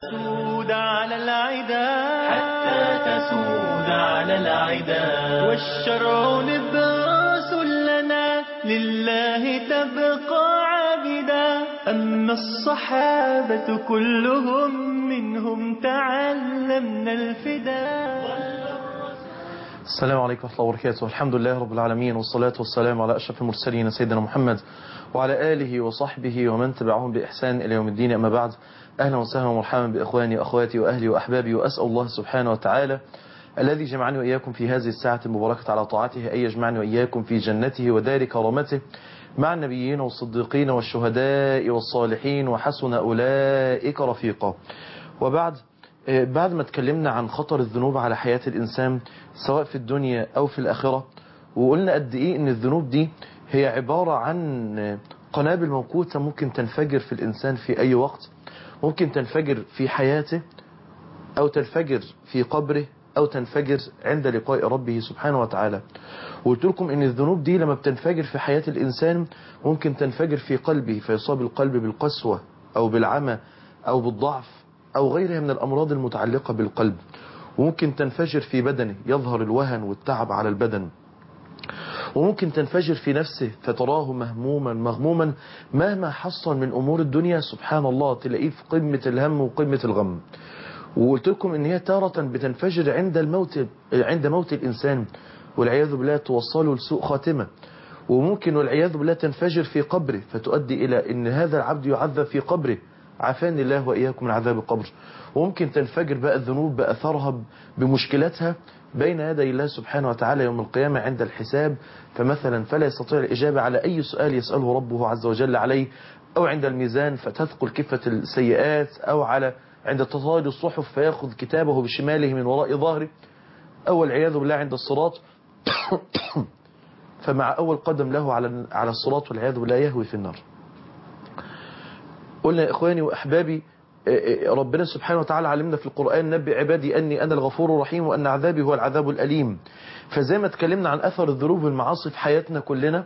تسود على العدا حتى تسود على العدا والشرع نبراس لنا لله تبقى عابدا أما الصحابة كلهم منهم تعلمنا الفداء السلام عليكم ورحمة الله وبركاته الحمد لله رب العالمين والصلاة والسلام على أشرف المرسلين سيدنا محمد وعلى آله وصحبه ومن تبعهم بإحسان إلى يوم الدين أما بعد أهلا وسهلا ومرحبا بإخواني وأخواتي وأهلي وأحبابي وأسأل الله سبحانه وتعالى الذي جمعني وإياكم في هذه الساعة المباركة على طاعته أن يجمعني وإياكم في جنته ودار كرامته مع النبيين والصديقين والشهداء والصالحين وحسن أولئك رفيقا وبعد بعد ما تكلمنا عن خطر الذنوب على حياة الإنسان سواء في الدنيا أو في الآخرة وقلنا قد إيه إن الذنوب دي هي عبارة عن قنابل موقوتة ممكن تنفجر في الإنسان في أي وقت ممكن تنفجر في حياته أو تنفجر في قبره أو تنفجر عند لقاء ربه سبحانه وتعالى وقلت لكم إن الذنوب دي لما بتنفجر في حياة الإنسان ممكن تنفجر في قلبه فيصاب القلب بالقسوة أو بالعمى أو بالضعف أو غيرها من الأمراض المتعلقة بالقلب وممكن تنفجر في بدنه يظهر الوهن والتعب على البدن وممكن تنفجر في نفسه فتراه مهموما مغموما مهما حصل من أمور الدنيا سبحان الله تلاقيه في قمة الهم وقمة الغم وقلت لكم ان هي تارة بتنفجر عند الموت عند موت الإنسان والعياذ بالله توصله لسوء خاتمة وممكن والعياذ بالله تنفجر في قبره فتؤدي إلى ان هذا العبد يعذب في قبره عافاني الله وإياكم من عذاب القبر وممكن تنفجر بقى الذنوب بأثرها بمشكلاتها بين يدي الله سبحانه وتعالى يوم القيامة عند الحساب فمثلا فلا يستطيع الإجابة على أي سؤال يسأله ربه عز وجل عليه أو عند الميزان فتثقل كفة السيئات أو على عند تطاير الصحف فيأخذ كتابه بشماله من وراء ظهره أو والعياذ بالله عند الصراط فمع أول قدم له على على الصراط والعياذ بالله يهوي في النار قلنا يا إخواني وأحبابي ربنا سبحانه وتعالى علمنا في القرآن نبي عبادي أني أنا الغفور الرحيم وأن عذابي هو العذاب الأليم فزي ما اتكلمنا عن أثر الذنوب والمعاصي في حياتنا كلنا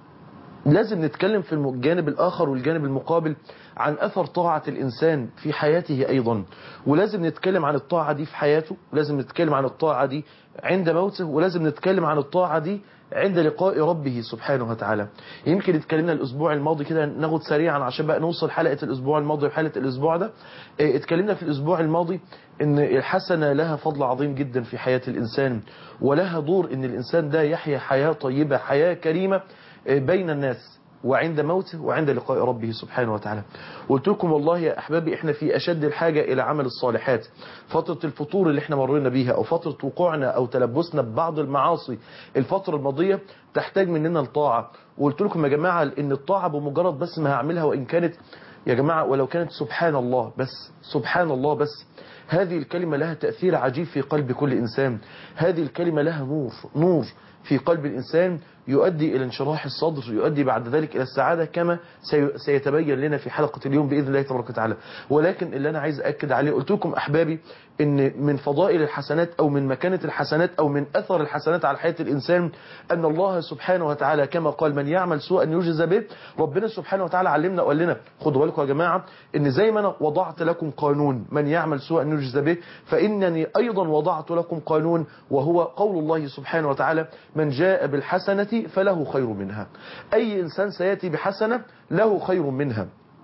لازم نتكلم في الجانب الآخر والجانب المقابل عن أثر طاعة الإنسان في حياته أيضا ولازم نتكلم عن الطاعة دي في حياته ولازم نتكلم عن الطاعة دي عند موته ولازم نتكلم عن الطاعة دي عند لقاء ربه سبحانه وتعالى يمكن اتكلمنا الأسبوع الماضي كده ناخد سريعا عشان بقى نوصل حلقة الأسبوع الماضي وحلقة الأسبوع ده اتكلمنا في الأسبوع الماضي ان الحسنة لها فضل عظيم جدا في حياة الإنسان ولها دور ان الإنسان ده يحيا حياة طيبة حياة كريمة بين الناس وعند موته وعند لقاء ربه سبحانه وتعالى قلت لكم والله يا أحبابي إحنا في أشد الحاجة إلى عمل الصالحات فترة الفطور اللي إحنا مرينا بيها أو فترة وقوعنا أو تلبسنا ببعض المعاصي الفترة الماضية تحتاج مننا الطاعة وقلت لكم يا جماعة إن الطاعة بمجرد بس ما هعملها وإن كانت يا جماعة ولو كانت سبحان الله بس سبحان الله بس هذه الكلمة لها تأثير عجيب في قلب كل إنسان هذه الكلمة لها نور نور في قلب الإنسان يؤدي إلى انشراح الصدر يؤدي بعد ذلك إلى السعادة كما سيتبين لنا في حلقة اليوم بإذن الله تبارك وتعالى ولكن اللي أنا عايز أكد عليه قلت لكم أحبابي إن من فضائل الحسنات أو من مكانة الحسنات أو من أثر الحسنات على حياة الإنسان أن الله سبحانه وتعالى كما قال من يعمل سوءا يجزى به ربنا سبحانه وتعالى علمنا وقال لنا خدوا بالكم يا جماعة إن زي ما أنا وضعت لكم قانون من يعمل سوءا يجزى به فإنني أيضا وضعت لكم قانون وهو قول الله سبحانه وتعالى من جاء بالحسنة فله خير منها أي إنسان سيأتي بحسنة له خير منها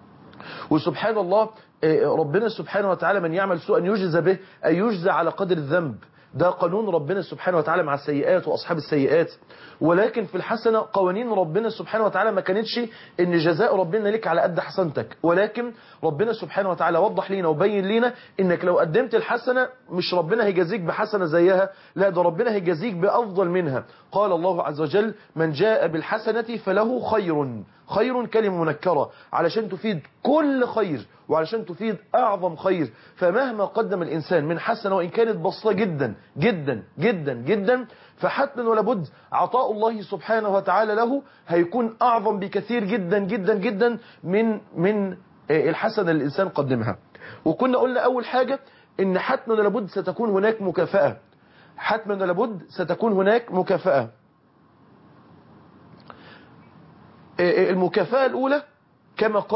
وسبحان الله ربنا سبحانه وتعالى من يعمل سوءا يجزى به أي يجزى على قدر الذنب ده قانون ربنا سبحانه وتعالى مع السيئات وأصحاب السيئات ولكن في الحسنة قوانين ربنا سبحانه وتعالى ما كانتش ان جزاء ربنا لك على قد حسنتك ولكن ربنا سبحانه وتعالى وضح لينا وبين لينا انك لو قدمت الحسنة مش ربنا هيجازيك بحسنة زيها لا ده ربنا هيجازيك بأفضل منها قال الله عز وجل من جاء بالحسنة فله خير خير كلمة منكرة علشان تفيد كل خير وعلشان تفيد أعظم خير فمهما قدم الإنسان من حسنة وإن كانت بسيطة جدا جدا جدا جدا فحتما ولابد عطاء الله سبحانه وتعالى له هيكون أعظم بكثير جدا جدا جدا من من الحسنة اللي الإنسان قدمها وكنا قلنا أول حاجة إن حتما ولابد ستكون هناك مكافأة حتما ولابد ستكون هناك مكافأة المكافأة الأولى كما قال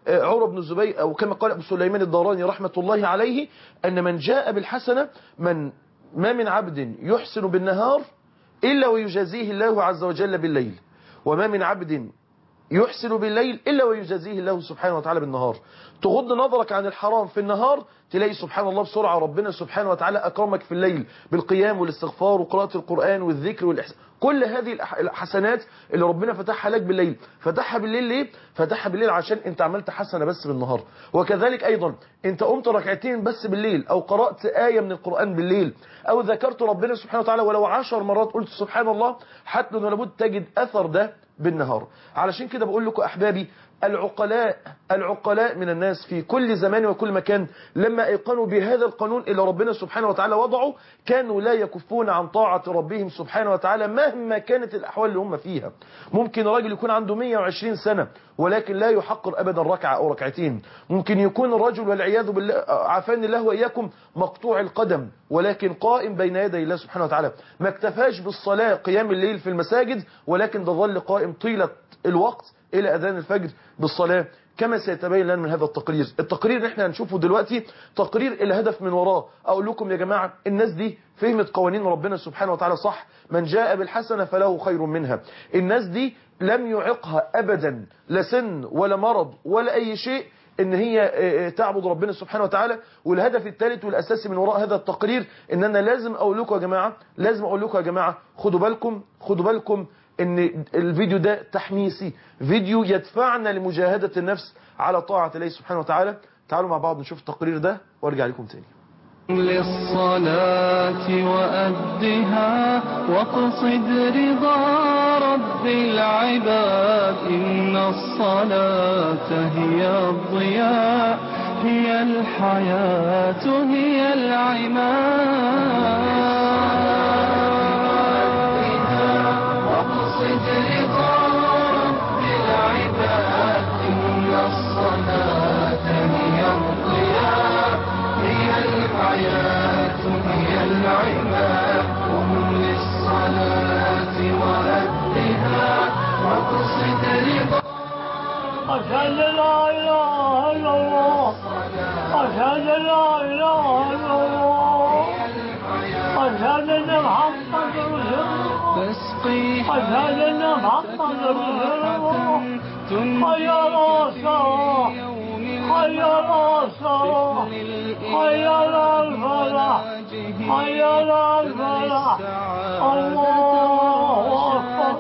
عروة بن الزبير أو كما قال أبو سليمان الداراني رحمة الله عليه أن من جاء بالحسنة من ما من عبد يحسن بالنهار إلا ويجازيه الله عز وجل بالليل وما من عبد يحسن بالليل إلا ويجازيه الله سبحانه وتعالى بالنهار تغض نظرك عن الحرام في النهار تلاقي سبحان الله بسرعة ربنا سبحانه وتعالى أكرمك في الليل بالقيام والاستغفار وقراءة القرآن والذكر والإحسان كل هذه الحسنات اللي ربنا فتحها لك بالليل فتحها بالليل ليه؟ فتحها بالليل عشان انت عملت حسنة بس بالنهار وكذلك أيضا انت قمت ركعتين بس بالليل أو قرأت آية من القرآن بالليل أو ذكرت ربنا سبحانه وتعالى ولو عشر مرات قلت سبحان الله حتى لابد تجد أثر ده بالنهار علشان كده بقول لكم أحبابي العقلاء العقلاء من الناس في كل زمان وكل مكان لما ايقنوا بهذا القانون اللي ربنا سبحانه وتعالى وضعه كانوا لا يكفون عن طاعة ربهم سبحانه وتعالى مهما كانت الأحوال اللي هم فيها ممكن راجل يكون عنده 120 سنة ولكن لا يحقر أبدا ركعة أو ركعتين ممكن يكون الرجل والعياذ بالله عافاني الله وإياكم مقطوع القدم ولكن قائم بين يدي الله سبحانه وتعالى ما اكتفاش بالصلاة قيام الليل في المساجد ولكن ده ظل قائم طيلة الوقت إلى أذان الفجر بالصلاة كما سيتبين لنا من هذا التقرير التقرير اللي احنا هنشوفه دلوقتي تقرير الهدف من وراه اقول لكم يا جماعة الناس دي فهمت قوانين ربنا سبحانه وتعالى صح من جاء بالحسنة فله خير منها الناس دي لم يعقها ابدا لا سن ولا مرض ولا اي شيء ان هي تعبد ربنا سبحانه وتعالى والهدف الثالث والاساسي من وراء هذا التقرير ان انا لازم اقول لكم يا جماعة لازم اقول لكم يا جماعة خدوا بالكم خدوا بالكم ان الفيديو ده تحميسي فيديو يدفعنا لمجاهدة النفس على طاعة الله سبحانه وتعالى تعالوا مع بعض نشوف التقرير ده وارجع لكم تاني للصلاة وأدها واقصد رضا رب العباد إن الصلاة هي الضياء هي الحياة هي العماد واقصد رضا رب العباد إن الصلاة هي الضياء هي الحياة هي العماد قم للصلاة وأدها واقصد رضا أشهد لا إله إلا الله أشهد لا إله إلا الله أشهد أن محمد رسول الله تسقي أشهد أن محمد رسول الله حي على الصلاة حي على الصلاة حي على الفلاح حي على الفلاح الله أكبر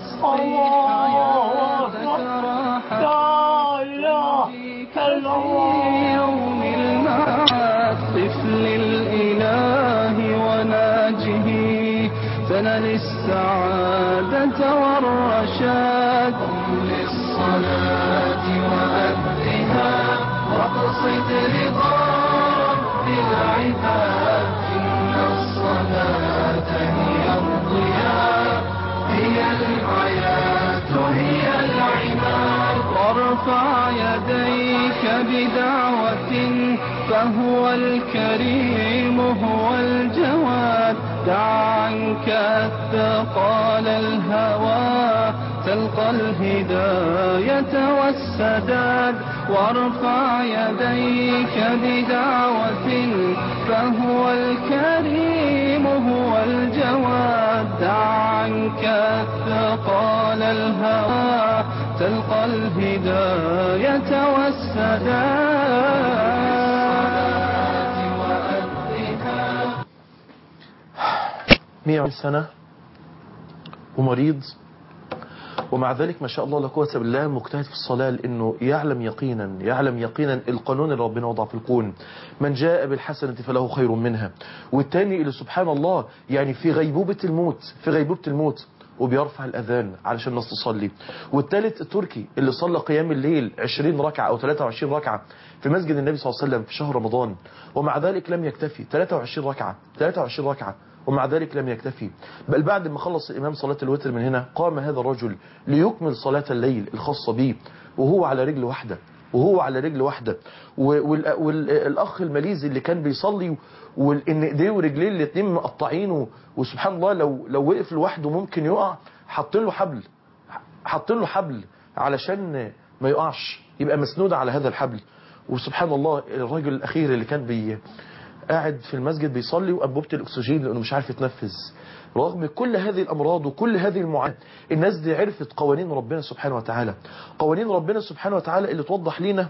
الله أكبر لا إله إلا الله يوم المعاد طفل الإله وناجه فنل السعادة والرشاد قم للصلاة وأدها واقصد رضا رب العباد إن الصلاة هي الضياء هي الحياة هي العماد وارفع يديك بدعوة فهو الكريم هو الجواد دع عنك الثقال الهوى تلقى الهداية والسداد وارفع يديك بدعوة فهو الكريم هو الجواد دع عنك الثقال الهوى تلقى الهداية والسداد 120 سنة ومريض ومع ذلك ما شاء الله لا قوه بالله مجتهد في الصلاة لأنه يعلم يقينا يعلم يقينا القانون اللي ربنا وضع في الكون من جاء بالحسنة فله خير منها والتاني اللي سبحان الله يعني في غيبوبة الموت في غيبوبة الموت وبيرفع الأذان علشان الناس تصلي والثالث التركي اللي صلى قيام الليل 20 ركعة أو 23 ركعة في مسجد النبي صلى الله عليه وسلم في شهر رمضان ومع ذلك لم يكتفي 23 ركعة 23 ركعة ومع ذلك لم يكتفي بل بعد ما خلص الإمام صلاة الوتر من هنا قام هذا الرجل ليكمل صلاة الليل الخاصة به وهو على رجل واحدة وهو على رجل واحدة والأخ الماليزي اللي كان بيصلي وإن إيديه ورجليه الاتنين مقطعينه وسبحان الله لو لو وقف لوحده ممكن يقع حاطين له حبل حاطين له حبل علشان ما يقعش يبقى مسنود على هذا الحبل وسبحان الله الراجل الأخير اللي كان بي قاعد في المسجد بيصلي وأنبوبة الأكسجين لأنه مش عارف يتنفس رغم كل هذه الأمراض وكل هذه المعاناة الناس دي عرفت قوانين ربنا سبحانه وتعالى قوانين ربنا سبحانه وتعالى اللي توضح لنا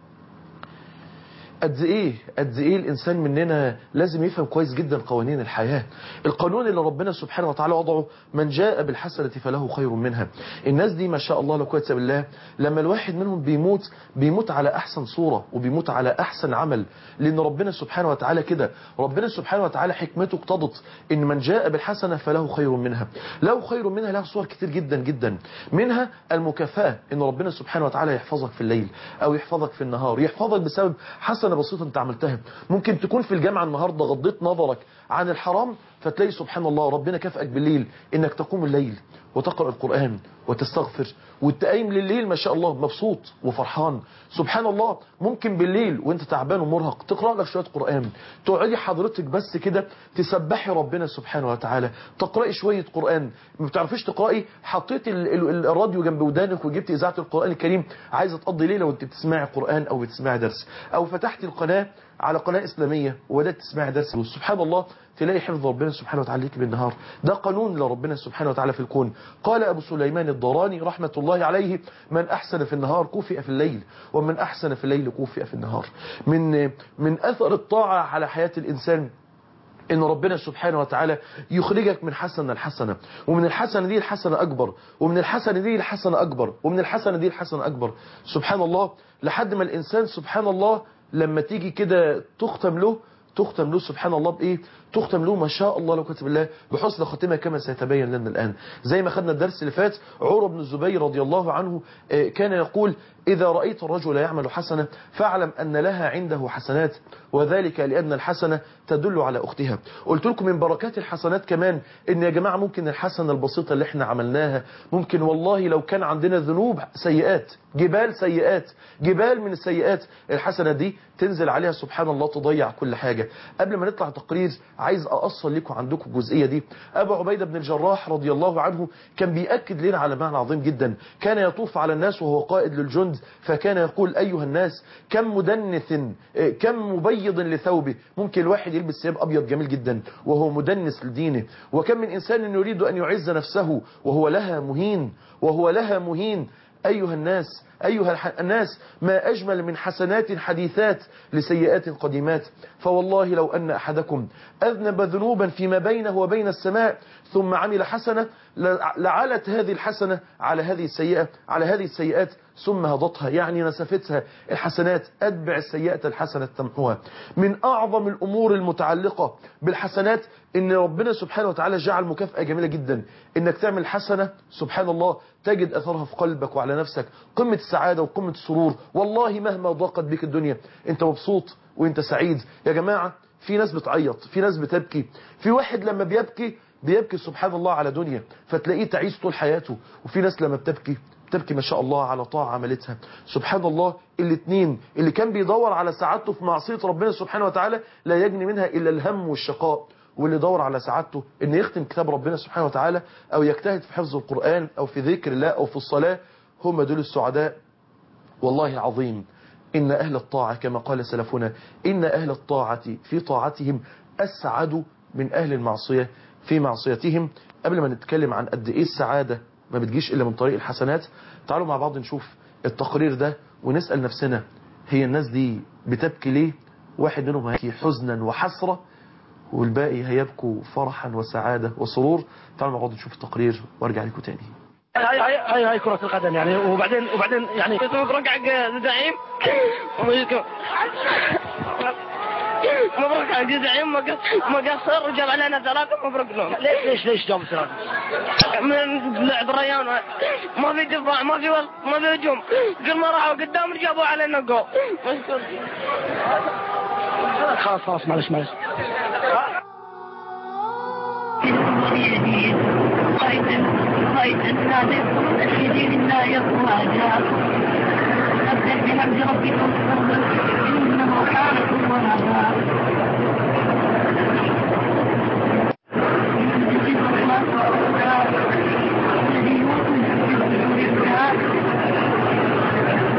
قد ايه قد ايه الانسان مننا لازم يفهم كويس جدا قوانين الحياة القانون اللي ربنا سبحانه وتعالى وضعه من جاء بالحسنة فله خير منها الناس دي ما شاء الله لا قوه الا بالله لما الواحد منهم بيموت بيموت على احسن صورة وبيموت على احسن عمل لان ربنا سبحانه وتعالى كده ربنا سبحانه وتعالى حكمته اقتضت ان من جاء بالحسنة فله خير منها له خير منها له صور كتير جدا جدا منها المكافأة ان ربنا سبحانه وتعالى يحفظك في الليل او يحفظك في النهار يحفظك بسبب حسنة بسيطة انت عملتها ممكن تكون في الجامعة النهاردة غضيت نظرك عن الحرام فتلاقي سبحان الله ربنا كافئك بالليل انك تقوم الليل وتقرأ القرآن وتستغفر وتقيم لليل ما شاء الله مبسوط وفرحان سبحان الله ممكن بالليل وانت تعبان ومرهق تقرأ لك شوية قرآن تقعدي حضرتك بس كده تسبحي ربنا سبحانه وتعالى تقرأي شوية قرآن ما بتعرفيش تقرأي حطيتي ال- ال- الراديو جنب ودانك وجبتي إذاعة القرآن الكريم عايزة تقضي ليلة وانت بتسمعي قرآن أو بتسمعي درس أو فتحتي القناة على قناة إسلامية وبدأت تسمعي درس سبحان الله تلاقي حفظ ربنا سبحانه وتعالى ليك بالنهار ده قانون لربنا سبحانه وتعالى في الكون قال أبو سليمان الضراني رحمة الله عليه من أحسن في النهار كوفئ في الليل ومن أحسن في الليل كوفئ في النهار من من أثر الطاعة على حياة الإنسان ان ربنا سبحانه وتعالى يخرجك من حسنة لحسنة ومن الحسنة دي الحسنة اكبر ومن الحسنة دي الحسنة اكبر ومن الحسنة دي الحسنة اكبر سبحان الله لحد ما الانسان سبحان الله لما تيجي كده تختم له تختم له سبحان الله بايه تختم له ما شاء الله لو كتب الله بحسن خاتمه كما سيتبين لنا الان زي ما خدنا الدرس اللي فات عروه بن الزبير رضي الله عنه آه، كان يقول اذا رايت الرجل يعمل حسنه فاعلم ان لها عنده حسنات وذلك لان الحسنه تدل على اختها قلت لكم من بركات الحسنات كمان ان يا جماعه ممكن الحسنه البسيطه اللي احنا عملناها ممكن والله لو كان عندنا ذنوب سيئات جبال سيئات جبال من السيئات الحسنه دي تنزل عليها سبحان الله تضيع كل حاجه قبل ما نطلع تقرير عايز أأصل لكم عندكم الجزئية دي أبو عبيدة بن الجراح رضي الله عنه كان بيأكد لنا على معنى عظيم جدا كان يطوف على الناس وهو قائد للجند فكان يقول أيها الناس كم مدنث آه، كم مبيض لثوبه ممكن الواحد يلبس ثياب أبيض جميل جدا وهو مدنس لدينه وكم من إنسان يريد أن يعز نفسه وهو لها مهين وهو لها مهين أيها الناس أيها الح- الناس ما أجمل من حسنات حديثات لسيئات قديمات فوالله لو أن أحدكم أذنب ذنوبا فيما بينه وبين السماء ثم عمل حسنة لع- لعلت هذه الحسنة على هذه السيئة على هذه السيئات ثم هضتها يعني نسفتها الحسنات أتبع السيئة الحسنة تمحوها من أعظم الأمور المتعلقة بالحسنات إن ربنا سبحانه وتعالى جعل مكافأة جميلة جدا إنك تعمل حسنة سبحان الله تجد أثرها في قلبك وعلى نفسك قمة السعادة وقمة السرور والله مهما ضاقت بك الدنيا أنت مبسوط وأنت سعيد يا جماعة في ناس بتعيط في ناس بتبكي في واحد لما بيبكي بيبكي سبحان الله على دنيا فتلاقيه تعيش طول حياته وفي ناس لما بتبكي بتبكي ما شاء الله على طاعة عملتها سبحان الله الاثنين اللي كان بيدور على سعادته في معصية ربنا سبحانه وتعالى لا يجني منها إلا الهم والشقاء واللي يدور على سعادته ان يختم كتاب ربنا سبحانه وتعالى او يجتهد في حفظ القرآن او في ذكر الله او في الصلاة هم دول السعداء والله عظيم إن أهل الطاعة كما قال سلفنا إن أهل الطاعة في طاعتهم أسعد من أهل المعصية في معصيتهم قبل ما نتكلم عن قد إيه السعادة ما بتجيش إلا من طريق الحسنات تعالوا مع بعض نشوف التقرير ده ونسأل نفسنا هي الناس دي بتبكي ليه واحد منهم هيبكي حزنا وحسرة والباقي هيبكوا فرحا وسعادة وسرور تعالوا مع بعض نشوف التقرير وارجع لكم تاني هاي هاي هاي هاي كرة القدم يعني وبعدين وبعدين يعني مبروك حق زعيم مبروك حق زعيم ما قص- ما قصر وجاب علينا ثلاثة مبروك لهم ليش ليش ليش جاب ثلاثة؟ من لعب الريان ما في دفاع ما في وسط ما في هجوم كل ما راحوا قدام جابوا علينا جول مشكور خلاص خلاص معلش معلش قيد قيد النادق الشديد لا يقوى أبدأ بحمد ربكم إنه كان توابا الذي يوقف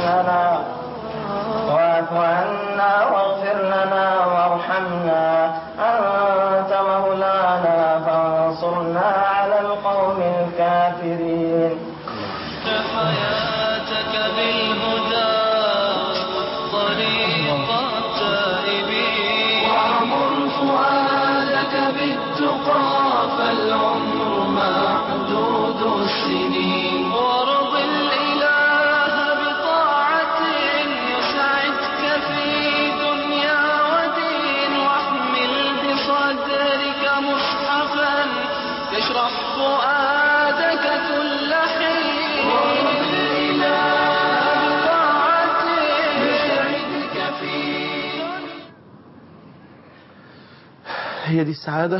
لنا واعف عنا واغفر لنا وارحمنا أنت مولانا فانصرنا على القوم الكافرين حياتك بالهدى طريق التائبين وعمر فؤادك بالتقى فالعمر محدود السنين وارض الإله بطاعة يسعدك في دنيا ودين واحمل بصدرك مصحفا يشرح فؤادك كل حين وارض الإله بطاعة يسعدك في هي دي السعادة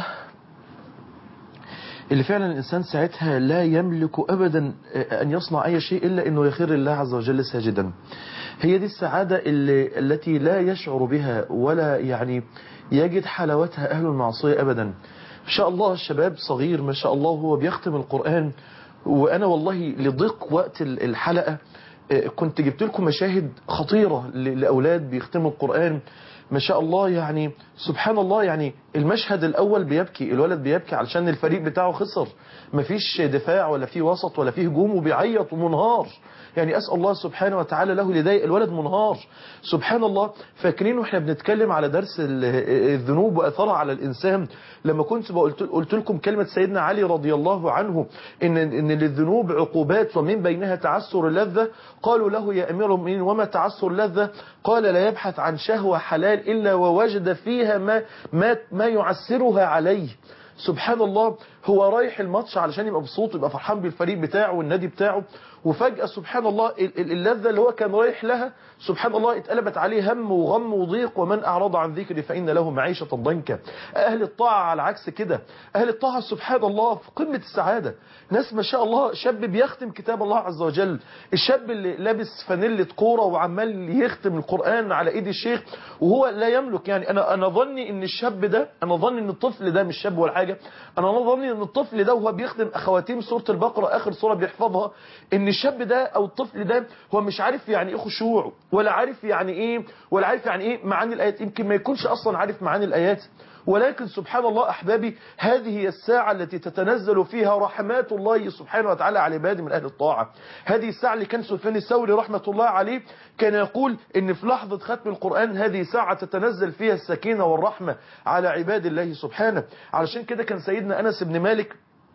اللي فعلا الإنسان ساعتها لا يملك أبدا أن يصنع أي شيء إلا أنه يخر الله عز وجل ساجدا هي دي السعادة اللي التي لا يشعر بها ولا يعني يجد حلاوتها أهل المعصية أبدا إن شاء الله الشباب صغير ما شاء الله هو بيختم القرآن وأنا والله لضيق وقت الحلقة كنت جبت لكم مشاهد خطيرة ل- لأولاد بيختموا القرآن ما شاء الله يعني سبحان الله يعني المشهد الأول بيبكي الولد بيبكي علشان الفريق بتاعه خسر مفيش دفاع ولا في وسط ولا في هجوم وبيعيط ومنهار يعني أسأل الله سبحانه وتعالى له لدي الولد منهار سبحان الله فاكرين واحنا بنتكلم على درس ال- الذنوب وأثرها على الإنسان لما كنت قلت, قلت لكم كلمة سيدنا علي رضي الله عنه إن, إن للذنوب عقوبات ومن بينها تعسر اللذة قالوا له يا أمير المؤمنين وما تعسر اللذة قال لا يبحث عن شهوة حلال إلا ووجد فيها ما, ما, ما يعسرها عليه سبحان الله هو رايح الماتش علشان يبقى مبسوط يبقى فرحان بالفريق بتاعه والنادي بتاعه وفجأة سبحان الله ال- ال- اللذة اللي هو كان رايح لها سبحان الله اتقلبت عليه هم وغم وضيق ومن أعرض عن ذكري فإن له معيشة ضنكا أهل الطاعة على عكس كده أهل الطاعة سبحان الله في قمة السعادة ناس ما شاء الله شاب بيختم كتاب الله عز وجل الشاب اللي لابس فانيلة كورة وعمال يختم القرآن على ايد الشيخ وهو لا يملك يعني انا انا ظني ان الشاب ده انا ظني ان الطفل ده مش شاب ولا حاجة انا ظني ان الطفل ده وهو بيختم اخواتيم سورة البقرة اخر سورة بيحفظها ان الشاب ده او الطفل ده هو مش عارف يعني ايه خشوع ولا عارف يعني ايه ولا عارف يعني ايه معاني الايات يمكن ما يكونش اصلا عارف معاني الايات ولكن سبحان الله أحبابي هذه هي الساعة التي تتنزل فيها رحمات الله سبحانه وتعالى على عباده من أهل الطاعة هذه الساعة اللي كان سفيان الثوري رحمة الله عليه كان يقول إن في لحظة ختم القرآن هذه ساعة تتنزل فيها السكينة والرحمة على عباد الله سبحانه علشان كده كان سيدنا أنس بن مالك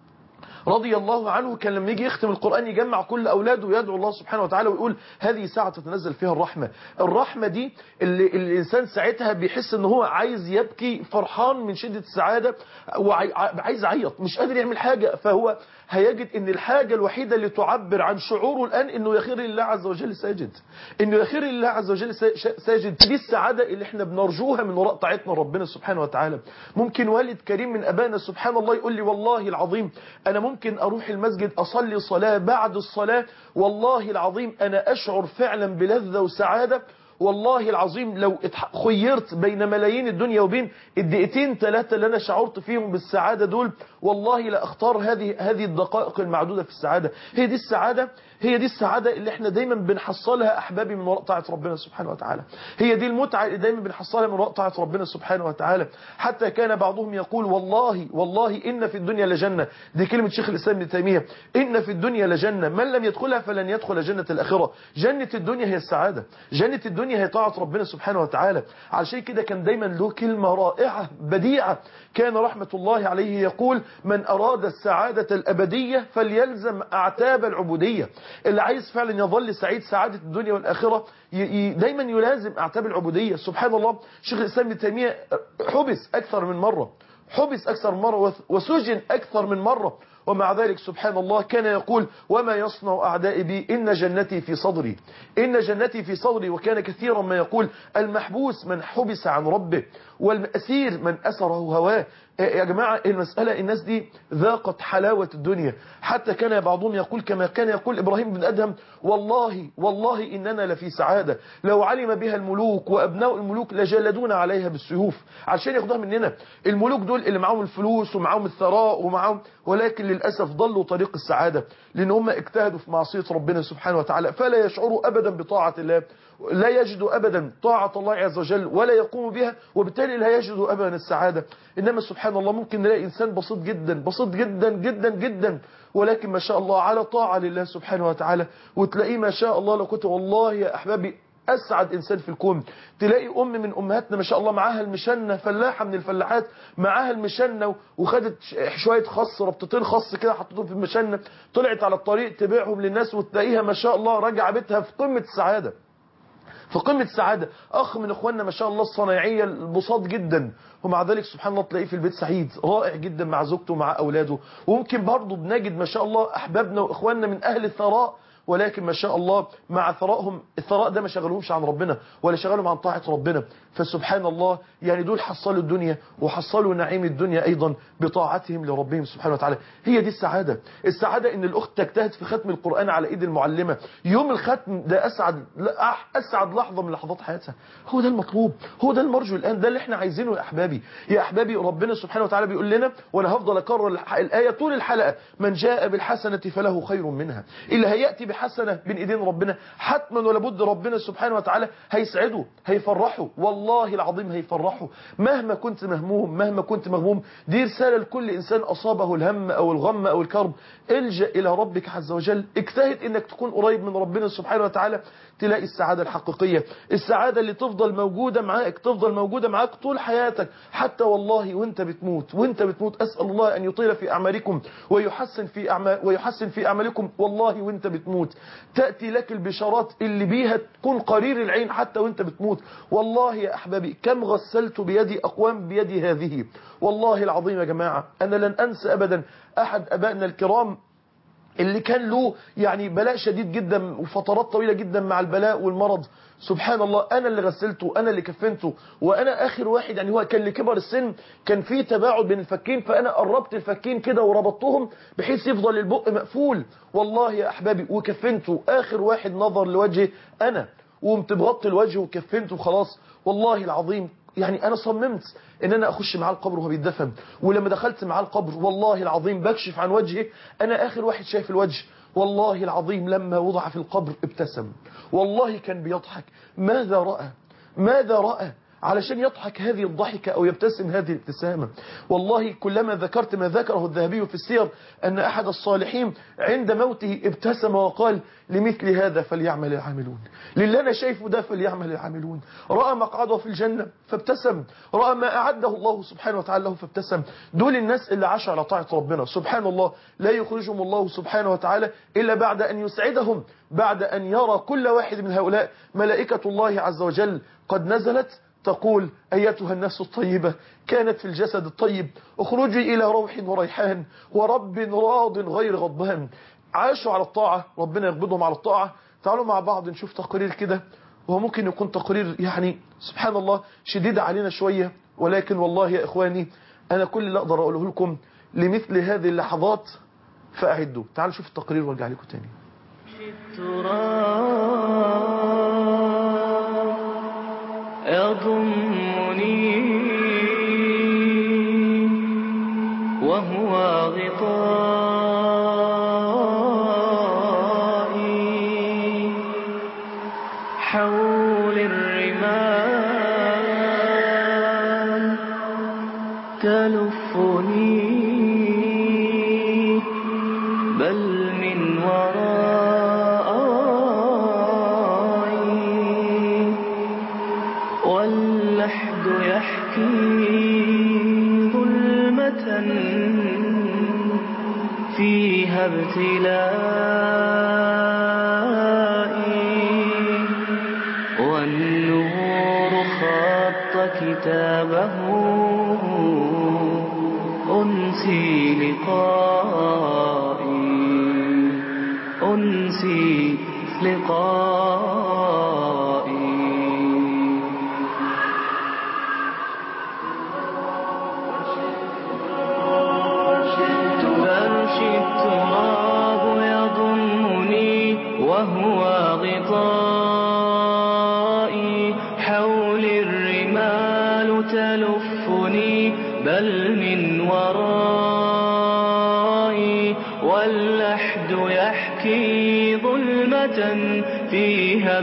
رضي الله عنه كان لما يجي يختم القرآن يجمع كل أولاده ويدعو الله سبحانه وتعالى ويقول هذه ساعة تتنزل فيها الرحمة الرحمة دي اللي اللي الإنسان ساعتها بيحس ان هو عايز يبكي فرحان من شدة السعادة وعايز يعيط مش قادر يعمل حاجة فهو هيجد ان الحاجة الوحيدة اللي تعبر عن شعوره الآن انه يخير لله عز وجل ساجد انه يخير لله عز وجل ساجد دي السعادة اللي احنا بنرجوها من وراء طاعتنا ربنا سبحانه وتعالى ممكن والد كريم من أبانا سبحان الله يقول لي والله العظيم أنا ممكن أروح المسجد أصلي صلاة بعد الصلاة والله العظيم أنا أشعر فعلا بلذة وسعادة والله العظيم لو خيرت بين ملايين الدنيا وبين الدقيقتين ثلاثة اللي أنا شعرت فيهم بالسعادة دول والله لا أختار هذه هذه الدقائق المعدودة في السعادة هي دي السعادة هي دي السعادة اللي احنا دايما بنحصلها أحبابي من وراء طاعة ربنا سبحانه وتعالى هي دي المتعة اللي دايما بنحصلها من وراء طاعة ربنا سبحانه وتعالى حتى كان بعضهم يقول والله والله إن في الدنيا لجنة دي كلمة شيخ الإسلام ابن تيمية إن في الدنيا لجنة من لم يدخلها فلن يدخل جنة الآخرة جنة الدنيا هي السعادة جنة الدنيا هي طاعة ربنا سبحانه وتعالى علشان كده كان دايما له كلمة رائعة بديعة كان رحمة الله عليه يقول من أراد السعادة الأبدية فليلزم أعتاب العبودية اللي عايز فعلا يظل سعيد سعادة الدنيا والآخرة دايما يلازم أعتاب العبودية سبحان الله شيخ الإسلام ابن تيمية حبس أكثر من مرة حبس أكثر من مرة وسجن أكثر من مرة ومع ذلك سبحان الله كان يقول وما يصنع أعدائي بي إن جنتي في صدري إن جنتي في صدري وكان كثيرا ما يقول المحبوس من حبس عن ربه والأسير من أسره هواه يا جماعة المسألة الناس دي ذاقت حلاوة الدنيا حتى كان بعضهم يقول كما كان يقول إبراهيم بن أدهم والله والله إننا لفي سعادة لو علم بها الملوك وأبناء الملوك لجلدون عليها بالسيوف عشان ياخدوها مننا الملوك دول اللي معاهم الفلوس ومعاهم الثراء ومعاهم ولكن للأسف ضلوا طريق السعادة لأن هم اجتهدوا في معصية ربنا سبحانه وتعالى فلا يشعروا أبدا بطاعة الله لا يجدوا أبدا طاعة الله عز وجل ولا يقوموا بها وبالتالي لا يجدوا أبدا السعادة إنما سبحان الله ممكن نلاقي إنسان بسيط جدا بسيط جدا جدا جدا ولكن ما شاء الله على طاعة لله سبحانه وتعالى وتلاقيه ما شاء الله لو كنت والله يا أحبابي أسعد إنسان في الكون تلاقي أم من أمهاتنا ما شاء الله معاها المشنة فلاحة من الفلاحات معاها المشنة وخدت شوية خص ربطتين خص كده حطيتهم في المشنة طلعت على الطريق تبيعهم للناس وتلاقيها ما شاء الله راجعة بيتها في قمة السعادة في قمة السعادة أخ من إخواننا ما شاء الله الصنايعية البساط جدا ومع ذلك سبحان الله تلاقيه في البيت سعيد رائع جدا مع زوجته ومع أولاده وممكن برضه بنجد ما شاء الله أحبابنا وإخواننا من أهل الثراء ولكن ما شاء الله مع ثرائهم الثراء ده ما شغلهمش عن ربنا ولا شغلهم عن طاعة ربنا فسبحان الله يعني دول حصلوا الدنيا وحصلوا نعيم الدنيا أيضا بطاعتهم لربهم سبحانه وتعالى هي دي السعادة السعادة ان الأخت تجتهد في ختم القرآن على إيد المعلمة يوم الختم ده أسعد أسعد لحظة من لحظات حياتها هو ده المطلوب هو ده المرجو الآن ده اللي احنا عايزينه يا أحبابي يا أحبابي ربنا سبحانه وتعالى بيقول لنا وأنا هفضل أكرر الآية طول الحلقة من جاء بالحسنة فله خير منها اللي هيأتي بحسنة بين إيدين ربنا حتما ولا بد ربنا سبحانه وتعالى هيسعده هيفرحه والله العظيم هيفرحه مهما كنت مهموم مهما كنت مغموم دي رسالة لكل إنسان أصابه الهم أو الغم أو الكرب الجأ إلى ربك عز وجل اجتهد إنك تكون قريب من ربنا سبحانه وتعالى تلاقي السعادة الحقيقية السعادة اللي تفضل موجودة معاك تفضل موجودة معاك طول حياتك حتى والله وانت بتموت وانت بتموت أسأل الله أن يطيل في أعمالكم ويحسن في أعمال ويحسن في أعمالكم والله وانت بتموت تأتي لك البشارات اللي بيها تكون قرير العين حتى وانت بتموت والله يا أحبابي كم غسلت بيدي أقوام بيدي هذه والله العظيم يا جماعة أنا لن أنسى أبدا أحد أبائنا الكرام اللي كان له يعني بلاء شديد جدا وفترات طويلة جدا مع البلاء والمرض سبحان الله أنا اللي غسلته أنا اللي كفنته وأنا آخر واحد يعني هو كان لكبر السن كان في تباعد بين الفكين فأنا قربت الفكين كده وربطتهم بحيث يفضل البق مقفول والله يا أحبابي وكفنته آخر واحد نظر لوجهه أنا وقمت بغطي الوجه وكفنته وخلاص والله العظيم يعني انا صممت ان انا اخش معاه القبر وهو بيتدفن ولما دخلت معاه القبر والله العظيم بكشف عن وجهه انا اخر واحد شايف الوجه والله العظيم لما وضع في القبر ابتسم والله كان بيضحك ماذا رأى ماذا رأى علشان يضحك هذه الضحكة أو يبتسم هذه الابتسامة والله كلما ذكرت ما ذكره الذهبي في السير أن أحد الصالحين عند موته ابتسم وقال لمثل هذا فليعمل العاملون للي أنا شايفه ده فليعمل العاملون رأى مقعده في الجنة فابتسم رأى ما أعده الله سبحانه وتعالى له فابتسم دول الناس اللي عاشوا على طاعة ربنا سبحان الله لا يخرجهم الله سبحانه وتعالى إلا بعد أن يسعدهم بعد أن يرى كل واحد من هؤلاء ملائكة الله عز وجل قد نزلت تقول أيتها النفس الطيبة كانت في الجسد الطيب اخرجي إلى روح وريحان ورب راض غير غضبان عاشوا على الطاعة ربنا يقبضهم على الطاعة تعالوا مع بعض نشوف تقرير كده وهو ممكن يكون تقرير يعني سبحان الله شديد علينا شوية ولكن والله يا إخواني أنا كل اللي أقدر أقوله لكم لمثل هذه اللحظات فأعدوا تعالوا شوف التقرير وارجع لكم تاني يضمني وهو غطائي حول الرمال تلفني بل من ورائي واللحد يحكي ظلمة فيها ابتلائي والنور خط كتابه أنسي لقائي أنسي لقائي يبكي ظلمة فيها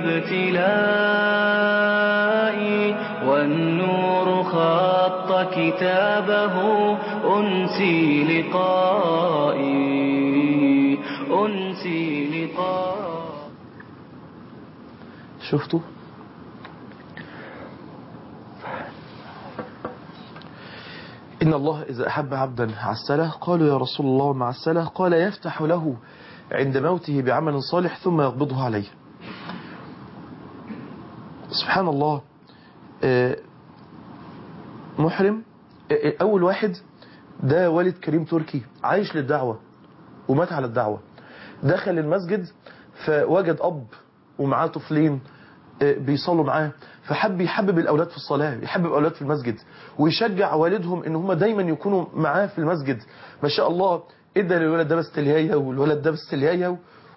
ابتلائي والنور خط كتابه أنسي لقائي أنسي لقائي شفتوا إن الله إذا أحب عبدا عسله قالوا يا رسول الله وما عسله قال يفتح له عند موته بعمل صالح ثم يقبضه عليه سبحان الله آه، محرم آه، آه، أول واحد ده والد كريم تركي عايش للدعوة ومات على الدعوة دخل المسجد فوجد أب ومعاه طفلين آه، بيصلوا معاه فحب يحبب الأولاد في الصلاة يحبب الأولاد في المسجد ويشجع والدهم ان هم دايما يكونوا معاه في المسجد ما شاء الله ادى للولد ده بستليايه والولد ده بستليايه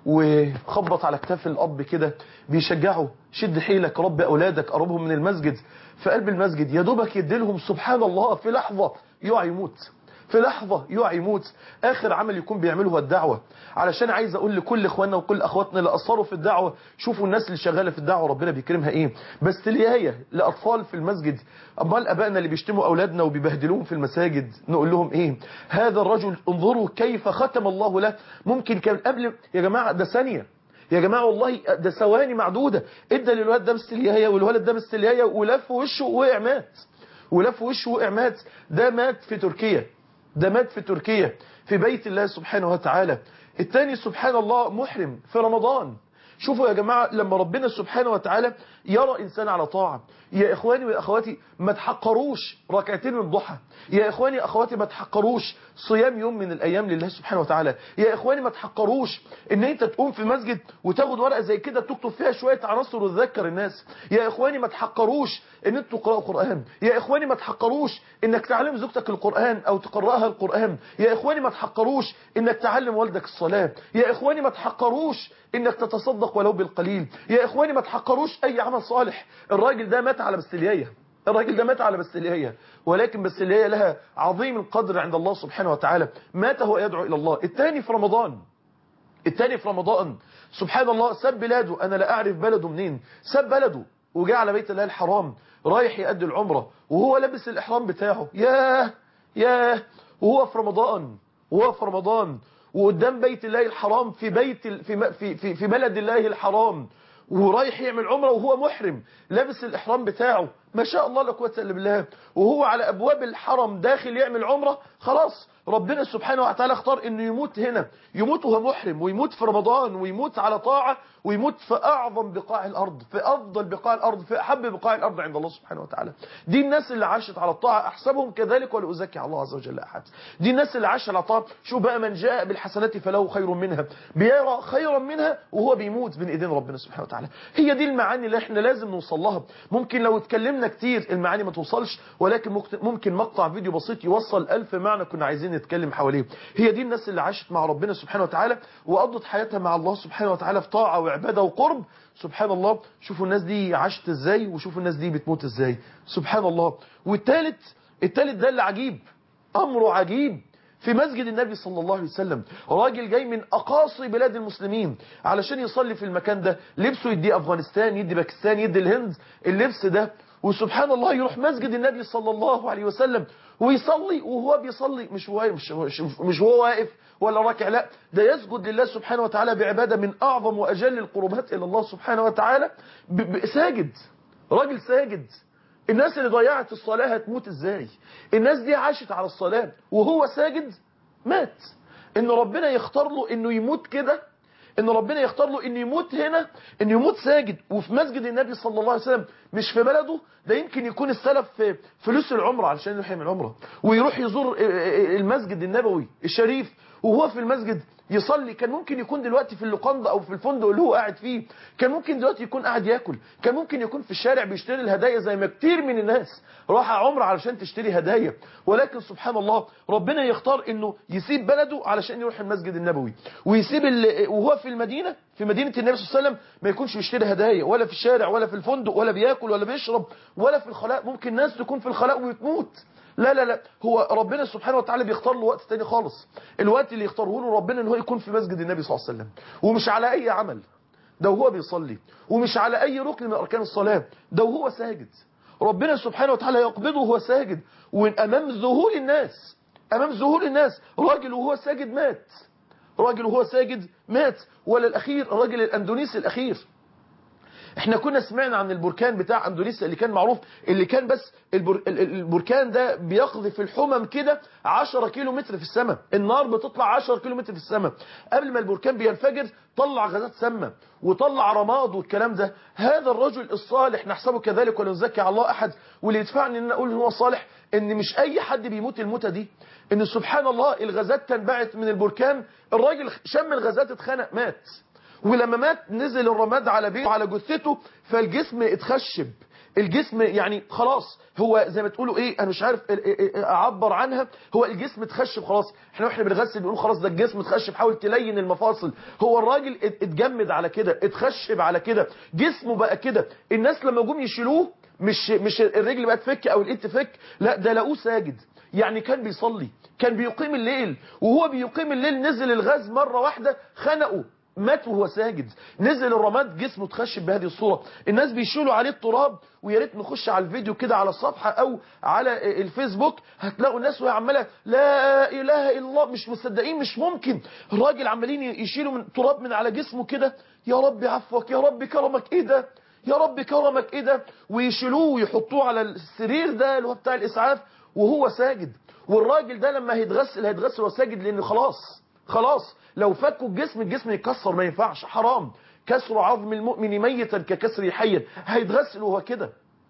وخبط على كتاف الأب كده بيشجعه شد حيلك رب أولادك قربهم من المسجد في قلب المسجد يا دوبك يديلهم سبحان الله في لحظة يقع يموت في لحظة يقع يموت آخر عمل يكون بيعمله هو الدعوة علشان عايز أقول لكل إخواننا وكل أخواتنا اللي أثروا في الدعوة شوفوا الناس اللي شغالة في الدعوة ربنا بيكرمها إيه بس تلياية لأطفال في المسجد أمال أبائنا اللي بيشتموا أولادنا وبيبهدلوهم في المساجد نقول لهم إيه هذا الرجل انظروا كيف ختم الله له ممكن كان قبل يا جماعة ده ثانية يا جماعة والله ده ثواني معدودة ادى للولد ده مستلياية والولد ده مستلياية ولف وشه ووقع مات ولف وشه وقع مات ده مات في تركيا ده مات في تركيا في بيت الله سبحانه وتعالى الثاني سبحان الله محرم في رمضان شوفوا يا جماعة لما ربنا سبحانه وتعالى يرى إنسان على طاعة يا إخواني وأخواتي ما تحقروش ركعتين من الضحى يا إخواني أخواتي ما تحقروش صيام يوم من الأيام لله سبحانه وتعالى يا إخواني ما تحقروش إن أنت تقوم في مسجد وتاخد ورقة زي كده تكتب فيها شوية عناصر وتذكر الناس يا إخواني ما تحقروش إن أنتوا تقرأوا قرآن يا إخواني ما تحقروش إنك تعلم زوجتك القرآن أو تقرأها القرآن يا إخواني ما تحقروش إنك تعلم والدك الصلاة يا إخواني ما تحقروش إنك تتصدق ولو بالقليل يا إخواني ما تحقروش أي عمل صالح الراجل ده مات على بستليايه الراجل ده مات على بستليايه ولكن بستليايه لها عظيم القدر عند الله سبحانه وتعالى مات هو يدعو إلى الله الثاني في رمضان الثاني في رمضان سبحان الله ساب بلاده أنا لا أعرف بلده منين ساب بلده وجاء على بيت الله الحرام رايح يأدي العمرة وهو لابس الإحرام بتاعه ياه ياه وهو في رمضان وهو في رمضان وقدام بيت الله الحرام في بيت ال- في في في, في بلد الله الحرام ورايح يعمل عمره وهو محرم لابس الإحرام بتاعه ما شاء الله لا قوه الا بالله وهو على أبواب الحرم داخل يعمل عمره خلاص ربنا سبحانه وتعالى اختار انه يموت هنا يموت وهو محرم ويموت في رمضان ويموت على طاعة ويموت في اعظم بقاع الارض في افضل بقاع الارض في احب بقاع الارض عند الله سبحانه وتعالى دي الناس اللي عاشت على الطاعة احسبهم كذلك ولا ازكي على الله عز وجل احد دي الناس اللي عاشت على الطاعة شو بقى من جاء بالحسنات فله خير منها بيرى خيرا منها وهو بيموت بين ايدين ربنا سبحانه وتعالى هي دي المعاني اللي احنا لازم نوصل لها ممكن لو اتكلمنا كتير المعاني ما توصلش ولكن ممكن- ممكن مقطع فيديو بسيط يوصل ألف معنى كنا عايزين نتكلم حواليه هي دي الناس اللي عاشت مع ربنا سبحانه وتعالى وقضت حياتها مع الله سبحانه وتعالى في طاعة وعبادة وقرب سبحان الله شوفوا الناس دي عاشت ازاي وشوفوا الناس دي بتموت ازاي سبحان الله والتالت التالت ده اللي عجيب أمره عجيب في مسجد النبي صلى الله عليه وسلم راجل جاي من أقاصي بلاد المسلمين علشان يصلي في المكان ده لبسه يدي أفغانستان يدي باكستان يدي الهند اللبس ده وسبحان الله يروح مسجد النبي صلى الله عليه وسلم ويصلي وهو بيصلي مش هو مش, مش, مش هو واقف ولا راكع لا ده يسجد لله سبحانه وتعالى بعبادة من أعظم وأجل القربات إلى الله سبحانه وتعالى ب- ب- ساجد راجل ساجد الناس اللي ضيعت الصلاة هتموت ازاي الناس دي عاشت على الصلاة وهو ساجد مات ان ربنا يختار له انه يموت كده ان ربنا يختار له انه يموت هنا انه يموت ساجد وفي مسجد النبي صلى الله عليه وسلم مش في بلده ده يمكن يكون السلف في فلوس العمره علشان يروح يعمل عمره ويروح يزور المسجد النبوي الشريف وهو في المسجد يصلي كان ممكن يكون دلوقتي في اللوكاندا او في الفندق اللي هو قاعد فيه كان ممكن دلوقتي يكون قاعد ياكل كان ممكن يكون في الشارع بيشتري الهدايا زي ما كتير من الناس راح عمره علشان تشتري هدايا ولكن سبحان الله ربنا يختار انه يسيب بلده علشان يروح المسجد النبوي ويسيب ال- وهو في المدينه في مدينه النبي صلى الله عليه وسلم ما يكونش بيشتري هدايا ولا في الشارع ولا في الفندق ولا بياكل ولا بيشرب ولا في الخلاء ممكن ناس تكون في الخلاء وتموت لا لا لا هو ربنا سبحانه وتعالى بيختار له وقت تاني خالص الوقت اللي يختاره له ربنا ان هو يكون في مسجد النبي صلى الله عليه وسلم ومش على اي عمل ده وهو بيصلي ومش على اي ركن من اركان الصلاه ده وهو ساجد ربنا سبحانه وتعالى يقبضه وهو ساجد وامام ذهول الناس امام ذهول الناس راجل وهو ساجد مات راجل وهو ساجد مات ولا الاخير الراجل الاندونيسي الاخير احنا كنا سمعنا عن البركان بتاع اندونيسيا اللي كان معروف اللي كان بس البر... ال- ال- البركان ده بيقذف الحمم كده 10 كيلو متر في السماء النار بتطلع 10 كيلو متر في السماء قبل ما البركان بينفجر طلع غازات سامه وطلع رماد والكلام ده هذا الرجل الصالح نحسبه كذلك ولا نزكي على الله احد واللي يدفعني ان اقول ان هو صالح ان مش اي حد بيموت الموتة دي ان سبحان الله الغازات تنبعث من البركان الراجل شم الغازات اتخنق مات ولما مات نزل الرماد على بيته وعلى جثته فالجسم اتخشب الجسم يعني خلاص هو زي ما تقولوا ايه انا مش عارف ال- ال- ال- اعبر عنها هو الجسم اتخشب خلاص احنا واحنا بنغسل بنقول خلاص ده الجسم اتخشب حاول تلين المفاصل هو الراجل ات- اتجمد على كده اتخشب على كده جسمه بقى كده الناس لما جم يشيلوه مش مش الرجل بقى تفك او الايد تفك لا ده لقوه ساجد يعني كان بيصلي كان بيقيم الليل وهو بيقيم الليل نزل الغاز مرة واحدة خنقه مات وهو ساجد نزل الرماد جسمه اتخشب بهذه الصورة الناس بيشيلوا عليه التراب ويا ريت نخش على الفيديو كده على الصفحة او على الفيسبوك هتلاقوا الناس وهي عمالة لا اله الا الله مش مصدقين مش ممكن الراجل عمالين يشيلوا من تراب من على جسمه كده يا رب عفوك يا رب كرمك ايه ده يا رب كرمك ايه ده ويشيلوه ويحطوه على السرير ده اللي هو بتاع الاسعاف وهو ساجد والراجل ده لما هيتغسل هيتغسل وهو ساجد لان خلاص خلاص لو فكوا الجسم الجسم يتكسر ما ينفعش حرام كسر عظم المؤمن ميتا ككسر حيا هيتغسل وهو كده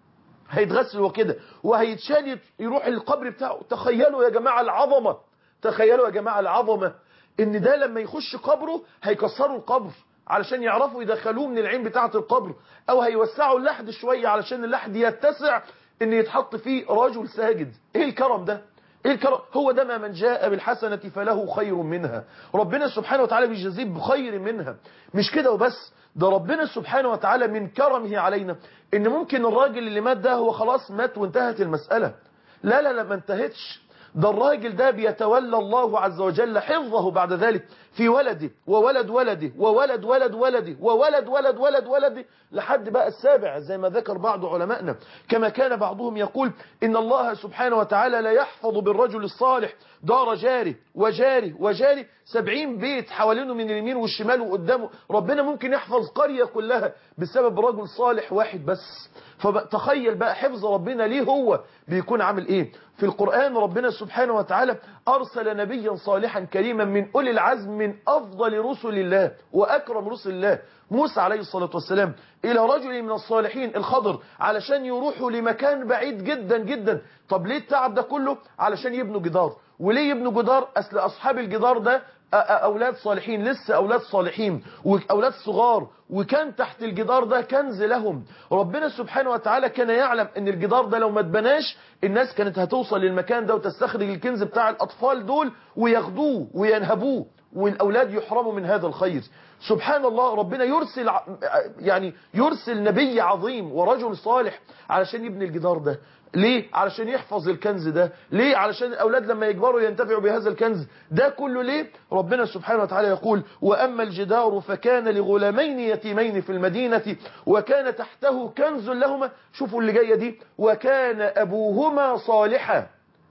هيتغسل وهو كده وهيتشال يروح القبر بتاعه تخيلوا يا جماعة العظمة تخيلوا يا جماعة العظمة ان ده لما يخش قبره هيكسروا القبر علشان يعرفوا يدخلوه من العين بتاعة القبر او هيوسعوا اللحد شوية علشان اللحد يتسع ان يتحط فيه رجل ساجد ايه الكرم ده ايه الكرم هو ده ما من جاء بالحسنة فله خير منها ربنا سبحانه وتعالى بيجازيه بخير منها مش كده وبس ده ربنا سبحانه وتعالى من كرمه علينا ان ممكن الراجل اللي مات ده هو خلاص مات وانتهت المسألة لا لا لا ما انتهتش ده الراجل ده بيتولى الله عز وجل حفظه بعد ذلك في ولده وولد ولده وولد ولد ولده وولد ولد ولد ولده لحد بقى السابع زي ما ذكر بعض علمائنا كما كان بعضهم يقول إن الله سبحانه وتعالى لا يحفظ بالرجل الصالح دار جاره وجاره وجاره سبعين بيت حوالينه من اليمين والشمال وقدامه ربنا ممكن يحفظ قرية كلها بسبب رجل صالح واحد بس فتخيل بقى حفظ ربنا ليه هو بيكون عامل ايه في القرآن ربنا سبحانه وتعالى أرسل نبيا صالحا كريما من أولي العزم من أفضل رسل الله وأكرم رسل الله موسى عليه الصلاة والسلام إلى رجل من الصالحين الخضر علشان يروحوا لمكان بعيد جدا جدا طب ليه التعب ده كله علشان يبنوا جدار وليه يبنوا جدار أصل أصحاب الجدار ده أولاد صالحين لسه أولاد صالحين وأولاد صغار وكان تحت الجدار ده كنز لهم ربنا سبحانه وتعالى كان يعلم ان الجدار ده لو ما اتبناش الناس كانت هتوصل للمكان ده وتستخرج الكنز بتاع الأطفال دول وياخدوه وينهبوه والأولاد يحرموا من هذا الخير سبحان الله ربنا يرسل يعني يرسل نبي عظيم ورجل صالح علشان يبني الجدار ده ليه؟ علشان يحفظ الكنز ده ليه؟ علشان الأولاد لما يكبروا ينتفعوا بهذا الكنز ده كله ليه؟ ربنا سبحانه وتعالى يقول وأما الجدار فكان لغلامين يتيمين في المدينة وكان تحته كنز لهما شوفوا اللي جاية دي وكان أبوهما صالحا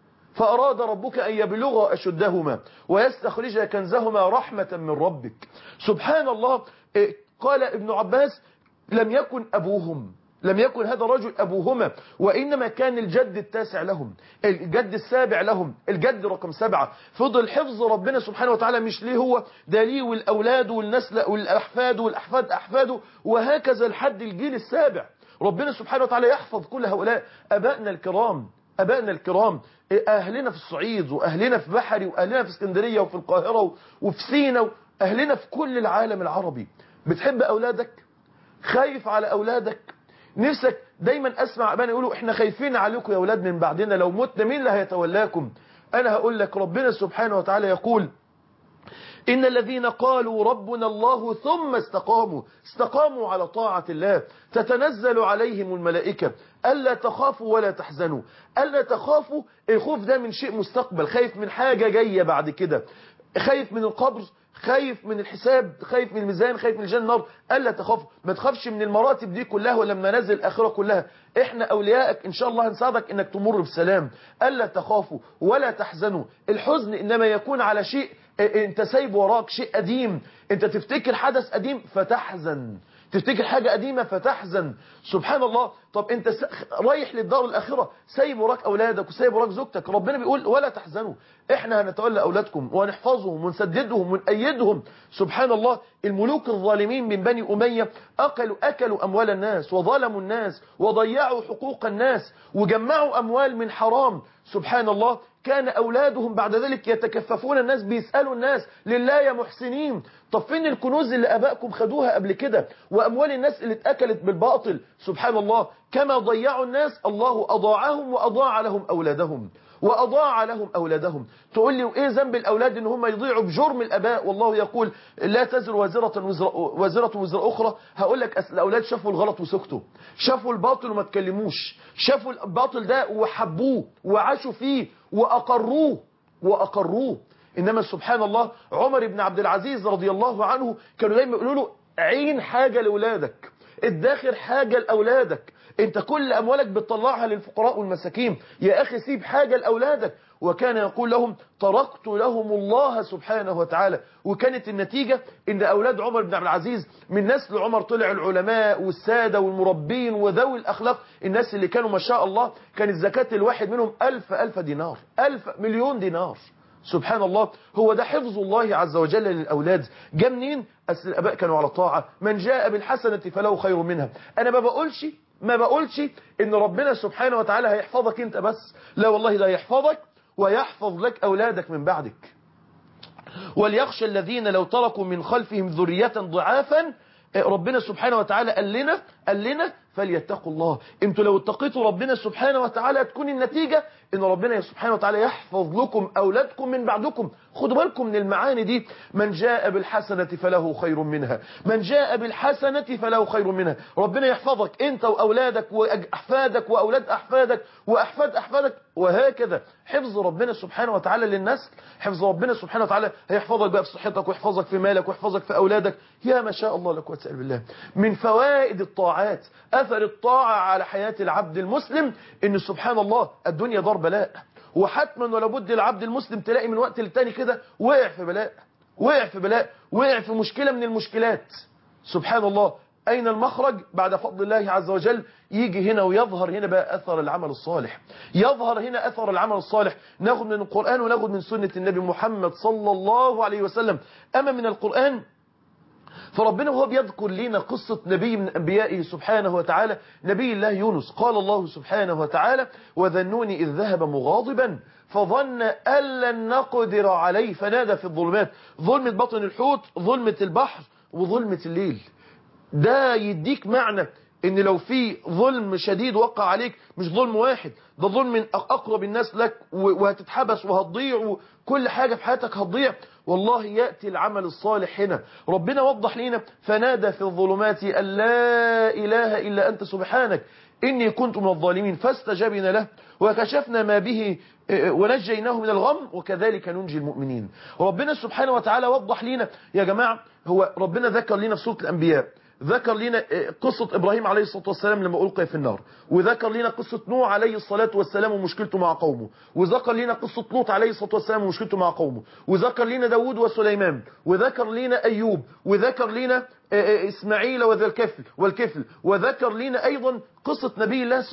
فأراد ربك أن يبلغ أشدهما ويستخرج كنزهما رحمة من ربك سبحان الله قال ابن عباس لم يكن أبوهم لم يكن هذا الرجل أبوهما وإنما كان الجد التاسع لهم الجد السابع لهم الجد رقم سبعة فضل حفظ ربنا سبحانه وتعالى مش ليه هو ده ليه والأولاد والنسل والأحفاد والأحفاد أحفاده وهكذا لحد الجيل السابع ربنا سبحانه وتعالى يحفظ كل هؤلاء أبائنا الكرام أبائنا الكرام أهلنا في الصعيد وأهلنا في بحري وأهلنا في اسكندرية وفي القاهرة وفي سينا وأهلنا في كل العالم العربي بتحب أولادك خايف على أولادك نفسك دايما أسمع أبانا يقولوا إحنا خايفين عليكم يا أولاد من بعدنا لو متنا مين اللي هيتولاكم أنا هقول لك ربنا سبحانه وتعالى يقول إن الذين قالوا ربنا الله ثم استقاموا استقاموا على طاعة الله تتنزل عليهم الملائكة ألا تخافوا ولا تحزنوا ألا تخافوا الخوف ده من شيء مستقبل خايف من حاجة جاية بعد كده خايف من القبر خايف من الحساب خايف من الميزان خايف من الجنة النار ألا تخاف ما تخافش من المراتب دي كلها ولا منازل الآخرة كلها احنا أوليائك إن شاء الله هنساعدك إنك تمر بسلام ألا تخافوا ولا تحزنوا الحزن إنما يكون على شيء انت سايب وراك شيء قديم انت تفتكر حدث قديم فتحزن تفتكر حاجة قديمة فتحزن سبحان الله طب انت س... رايح للدار الآخرة سايب وراك أولادك وسايب وراك زوجتك ربنا بيقول ولا تحزنوا احنا هنتولى أولادكم ونحفظهم ونسددهم ونأيدهم سبحان الله الملوك الظالمين من بني أمية أكلوا, أكلوا أموال الناس وظلموا الناس وضيعوا حقوق الناس وجمعوا أموال من حرام سبحان الله كان أولادهم بعد ذلك يتكففون الناس بيسألوا الناس لله يا محسنين طب فين الكنوز اللي أبائكم خدوها قبل كده وأموال الناس اللي اتأكلت بالباطل سبحان الله كما ضيعوا الناس الله أضاعهم وأضاع لهم أولادهم وأضاع لهم أولادهم تقول لي وإيه ذنب الأولاد إن هم يضيعوا بجرم الأباء والله يقول لا تزر وزرة وزر, وزرة وزر أخرى هقول لك أصل الأولاد شافوا الغلط وسكتوا شافوا الباطل وما تكلموش شافوا الباطل ده وحبوه وعاشوا فيه وأقروه وأقروه إنما سبحان الله عمر بن عبد العزيز رضي الله عنه كانوا دايما يقولوا له عين حاجة لأولادك ادخر حاجة لأولادك انت كل أموالك بتطلعها للفقراء والمساكين يا أخي سيب حاجة لأولادك وكان يقول لهم تركت لهم الله سبحانه وتعالى وكانت النتيجة ان أولاد عمر بن عبد العزيز من نسل عمر طلع العلماء والسادة والمربين وذوي الأخلاق الناس اللي كانوا ما شاء الله كان الزكاة الواحد منهم ألف ألف دينار ألف مليون دينار سبحان الله هو ده حفظ الله عز وجل للأولاد جاء منين أصل الأباء كانوا على طاعة من جاء بالحسنة فله خير منها أنا ما بقولش ما بقولش إن ربنا سبحانه وتعالى هيحفظك أنت بس لا والله لا يحفظك ويحفظ لك أولادك من بعدك وليخشى الذين لو تركوا من خلفهم ذرية ضعافا ربنا سبحانه وتعالى قال لنا قال لنا فليتقوا الله انتوا لو اتقيتوا ربنا سبحانه وتعالى تكون النتيجة ان ربنا سبحانه وتعالى يحفظ لكم اولادكم من بعدكم خدوا بالكم من المعاني دي من جاء بالحسنة فله خير منها من جاء بالحسنة فله خير منها ربنا يحفظك انت واولادك واحفادك واولاد احفادك واحفاد احفادك وهكذا حفظ ربنا سبحانه وتعالى للنسل حفظ ربنا سبحانه وتعالى هيحفظك بقى في صحتك ويحفظك في مالك ويحفظك في اولادك يا ما شاء الله لك وتسأل بالله من فوائد الطاعات أثر الطاعة على حياة العبد المسلم إن سبحان الله الدنيا دار بلاء وحتما ولا بد العبد المسلم تلاقي من وقت للتاني كده وقع في بلاء وقع في بلاء وقع في مشكلة من المشكلات سبحان الله أين المخرج بعد فضل الله عز وجل يجي هنا ويظهر هنا بقى أثر العمل الصالح يظهر هنا أثر العمل الصالح ناخد من القرآن وناخد من سنة النبي محمد صلى الله عليه وسلم أما من القرآن فربنا وهو بيذكر لنا قصة نبي من أنبيائه سبحانه وتعالى نبي الله يونس قال الله سبحانه وتعالى وذنوني إذ ذهب مغاضبا فظن أن لن نقدر عليه فنادى في الظلمات ظلمة بطن الحوت ظلمة البحر وظلمة الليل ده يديك معنى ان لو في ظلم شديد وقع عليك مش ظلم واحد ده ظلم من اقرب الناس لك وهتتحبس وهتضيع وكل حاجة في حياتك هتضيع والله يأتي العمل الصالح هنا ربنا وضح لنا فنادى في الظلمات أن لا إله إلا أنت سبحانك إني كنت من الظالمين فاستجبنا له وكشفنا ما به ونجيناه من الغم وكذلك ننجي المؤمنين ربنا سبحانه وتعالى وضح لنا يا جماعة هو ربنا ذكر لنا في سورة الأنبياء ذكر لنا قصة إبراهيم عليه الصلاة والسلام لما ألقي في النار وذكر لنا قصة نوح عليه الصلاة والسلام ومشكلته مع قومه وذكر لنا قصة لوط عليه الصلاة والسلام ومشكلته مع قومه وذكر لنا داود وسليمان وذكر لنا أيوب وذكر لنا إسماعيل وذا الكفل والكفل وذكر لنا أيضا قصة نبي الله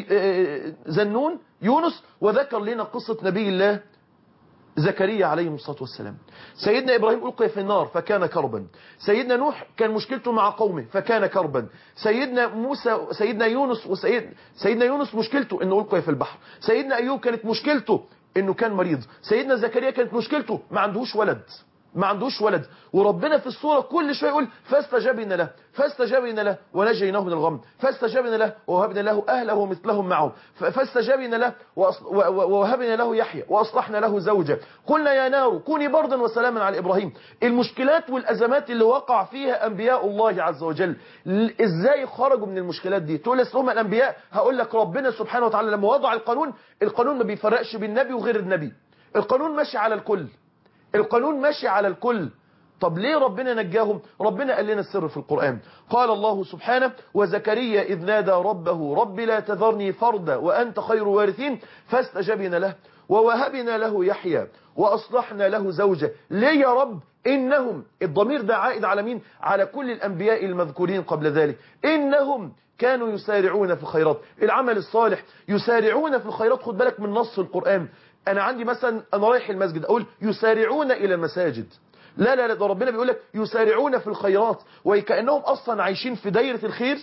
زنون يونس وذكر لنا قصة نبي الله زكريا عليه الصلاة والسلام سيدنا إبراهيم ألقي في النار فكان كربا سيدنا نوح كان مشكلته مع قومه فكان كربا سيدنا موسى سيدنا يونس وسيد سيدنا يونس مشكلته أنه ألقي في البحر سيدنا أيوب كانت مشكلته أنه كان مريض سيدنا زكريا كانت مشكلته ما عندهوش ولد ما عندوش ولد وربنا في الصورة كل شوية يقول فاستجابنا له فاستجابنا له ونجيناه من الغم فاستجابنا له ووهبنا له أهله ومثلهم معهم ف- فاستجابنا له وأص- و- و- ووهبنا له يحيى وأصلحنا له زوجة قلنا يا نار كوني بردا وسلاما على إبراهيم المشكلات والأزمات اللي وقع فيها أنبياء الله عز وجل ل- إزاي خرجوا من المشكلات دي تقول لي هم الأنبياء هقول لك ربنا سبحانه وتعالى لما وضع القانون القانون ما بيفرقش بين النبي وغير النبي القانون ماشي على الكل القانون ماشي على الكل طب ليه ربنا نجاهم ربنا قال لنا السر في القرآن قال الله سبحانه وزكريا إذ نادى ربه رب لا تذرني فردا وأنت خير وارثين فاستجبنا له ووهبنا له يحيى وأصلحنا له زوجة ليه يا رب إنهم الضمير ده عائد على مين على كل الأنبياء المذكورين قبل ذلك إنهم كانوا يسارعون في الخيرات العمل الصالح يسارعون في الخيرات خد بالك من نص القرآن أنا عندي مثلا أنا رايح المسجد أقول يسارعون إلى المساجد لا لا لا ده ربنا بيقول لك يسارعون في الخيرات وكأنهم أصلا عايشين في دايرة الخير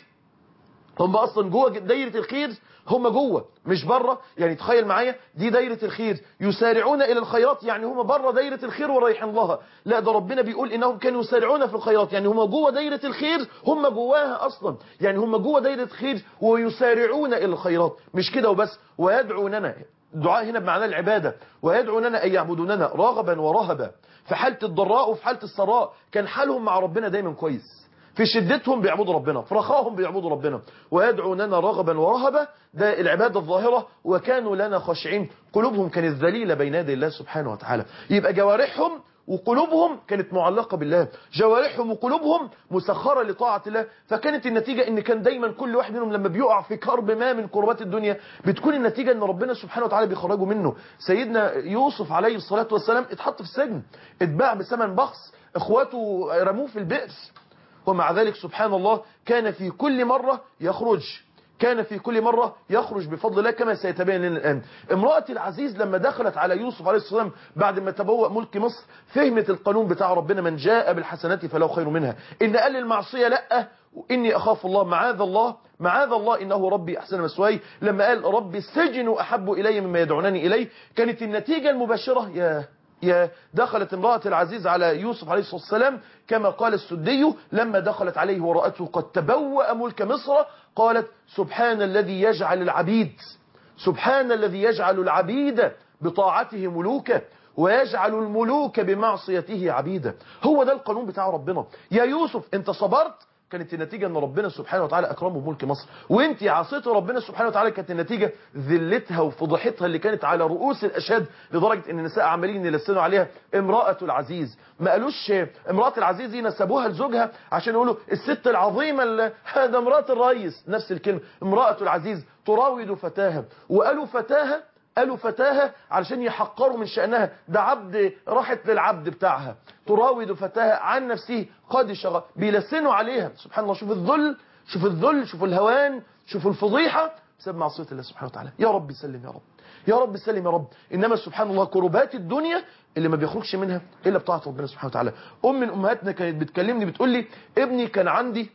هم اصلا جوه دايره الخير هم جوه مش بره يعني تخيل معايا دي دايره الخير يسارعون الى الخيرات يعني هم بره دايره الخير ورايحين لها لا ده ربنا بيقول انهم كانوا يسارعون في الخيرات يعني هم جوه دايره الخير هم جواها اصلا يعني هم جوه دايره الخير ويسارعون الى الخيرات مش كده وبس ويدعوننا الدعاء هنا بمعنى العباده ويدعوننا ان يعبدوننا رغبا ورهبا في حاله الضراء وفي حاله السراء كان حالهم مع ربنا دايما كويس في شدتهم بيعبدوا ربنا في رخاهم بيعبدوا ربنا ويدعوننا رغبا ورهبا ده العبادة الظاهرة وكانوا لنا خاشعين قلوبهم كانت ذليلة بين يدي الله سبحانه وتعالى يبقى جوارحهم وقلوبهم كانت معلقة بالله جوارحهم وقلوبهم مسخرة لطاعة الله فكانت النتيجة ان كان دايما كل واحد منهم لما بيقع في كرب ما من كربات الدنيا بتكون النتيجة ان ربنا سبحانه وتعالى بيخرجه منه سيدنا يوسف عليه الصلاة والسلام اتحط في السجن اتباع بثمن بخس اخواته رموه في البئر ومع ذلك سبحان الله كان في كل مرة يخرج كان في كل مرة يخرج بفضل الله كما سيتبين لنا الآن امرأة العزيز لما دخلت على يوسف عليه السلام بعد ما تبوأ ملك مصر فهمت القانون بتاع ربنا من جاء بالحسنات فله خير منها إن قال المعصية لأ إني أخاف الله معاذ الله معاذ الله إنه ربي أحسن مسواي لما قال ربي السجن أحب إلي مما يدعونني إليه كانت النتيجة المباشرة يا يا دخلت امرأة العزيز على يوسف عليه الصلاة والسلام كما قال السدي لما دخلت عليه ورأته قد تبوأ ملك مصر قالت سبحان الذي يجعل العبيد سبحان الذي يجعل العبيد بطاعته ملوكا ويجعل الملوك بمعصيته عبيدا هو ده القانون بتاع ربنا يا يوسف انت صبرت كانت النتيجة ان ربنا سبحانه وتعالى اكرمه بملك مصر وانت عصيت ربنا سبحانه وتعالى كانت النتيجة ذلتها وفضحتها اللي كانت على رؤوس الاشهاد لدرجة ان النساء عمالين يلسنوا عليها امرأة العزيز ما قالوش امرأة العزيز دي نسبوها لزوجها عشان يقولوا الست العظيمة اللي هذا امرأة الرئيس نفس الكلمة امرأة العزيز تراود فتاها وقالوا فتاها قالوا فتاها علشان يحقروا من شأنها ده عبد راحت للعبد بتاعها تراود فتاها عن نفسه قد شغى بيلسنوا عليها سبحان الله شوف الذل شوف الذل شوف الهوان شوف الفضيحة بسبب معصية الله سبحانه وتعالى يا رب سلم يا رب يا رب سلم يا رب إنما سبحان الله كربات الدنيا اللي ما بيخرجش منها إلا بطاعة ربنا سبحانه وتعالى أم من أمهاتنا كانت بتكلمني بتقول لي ابني كان عندي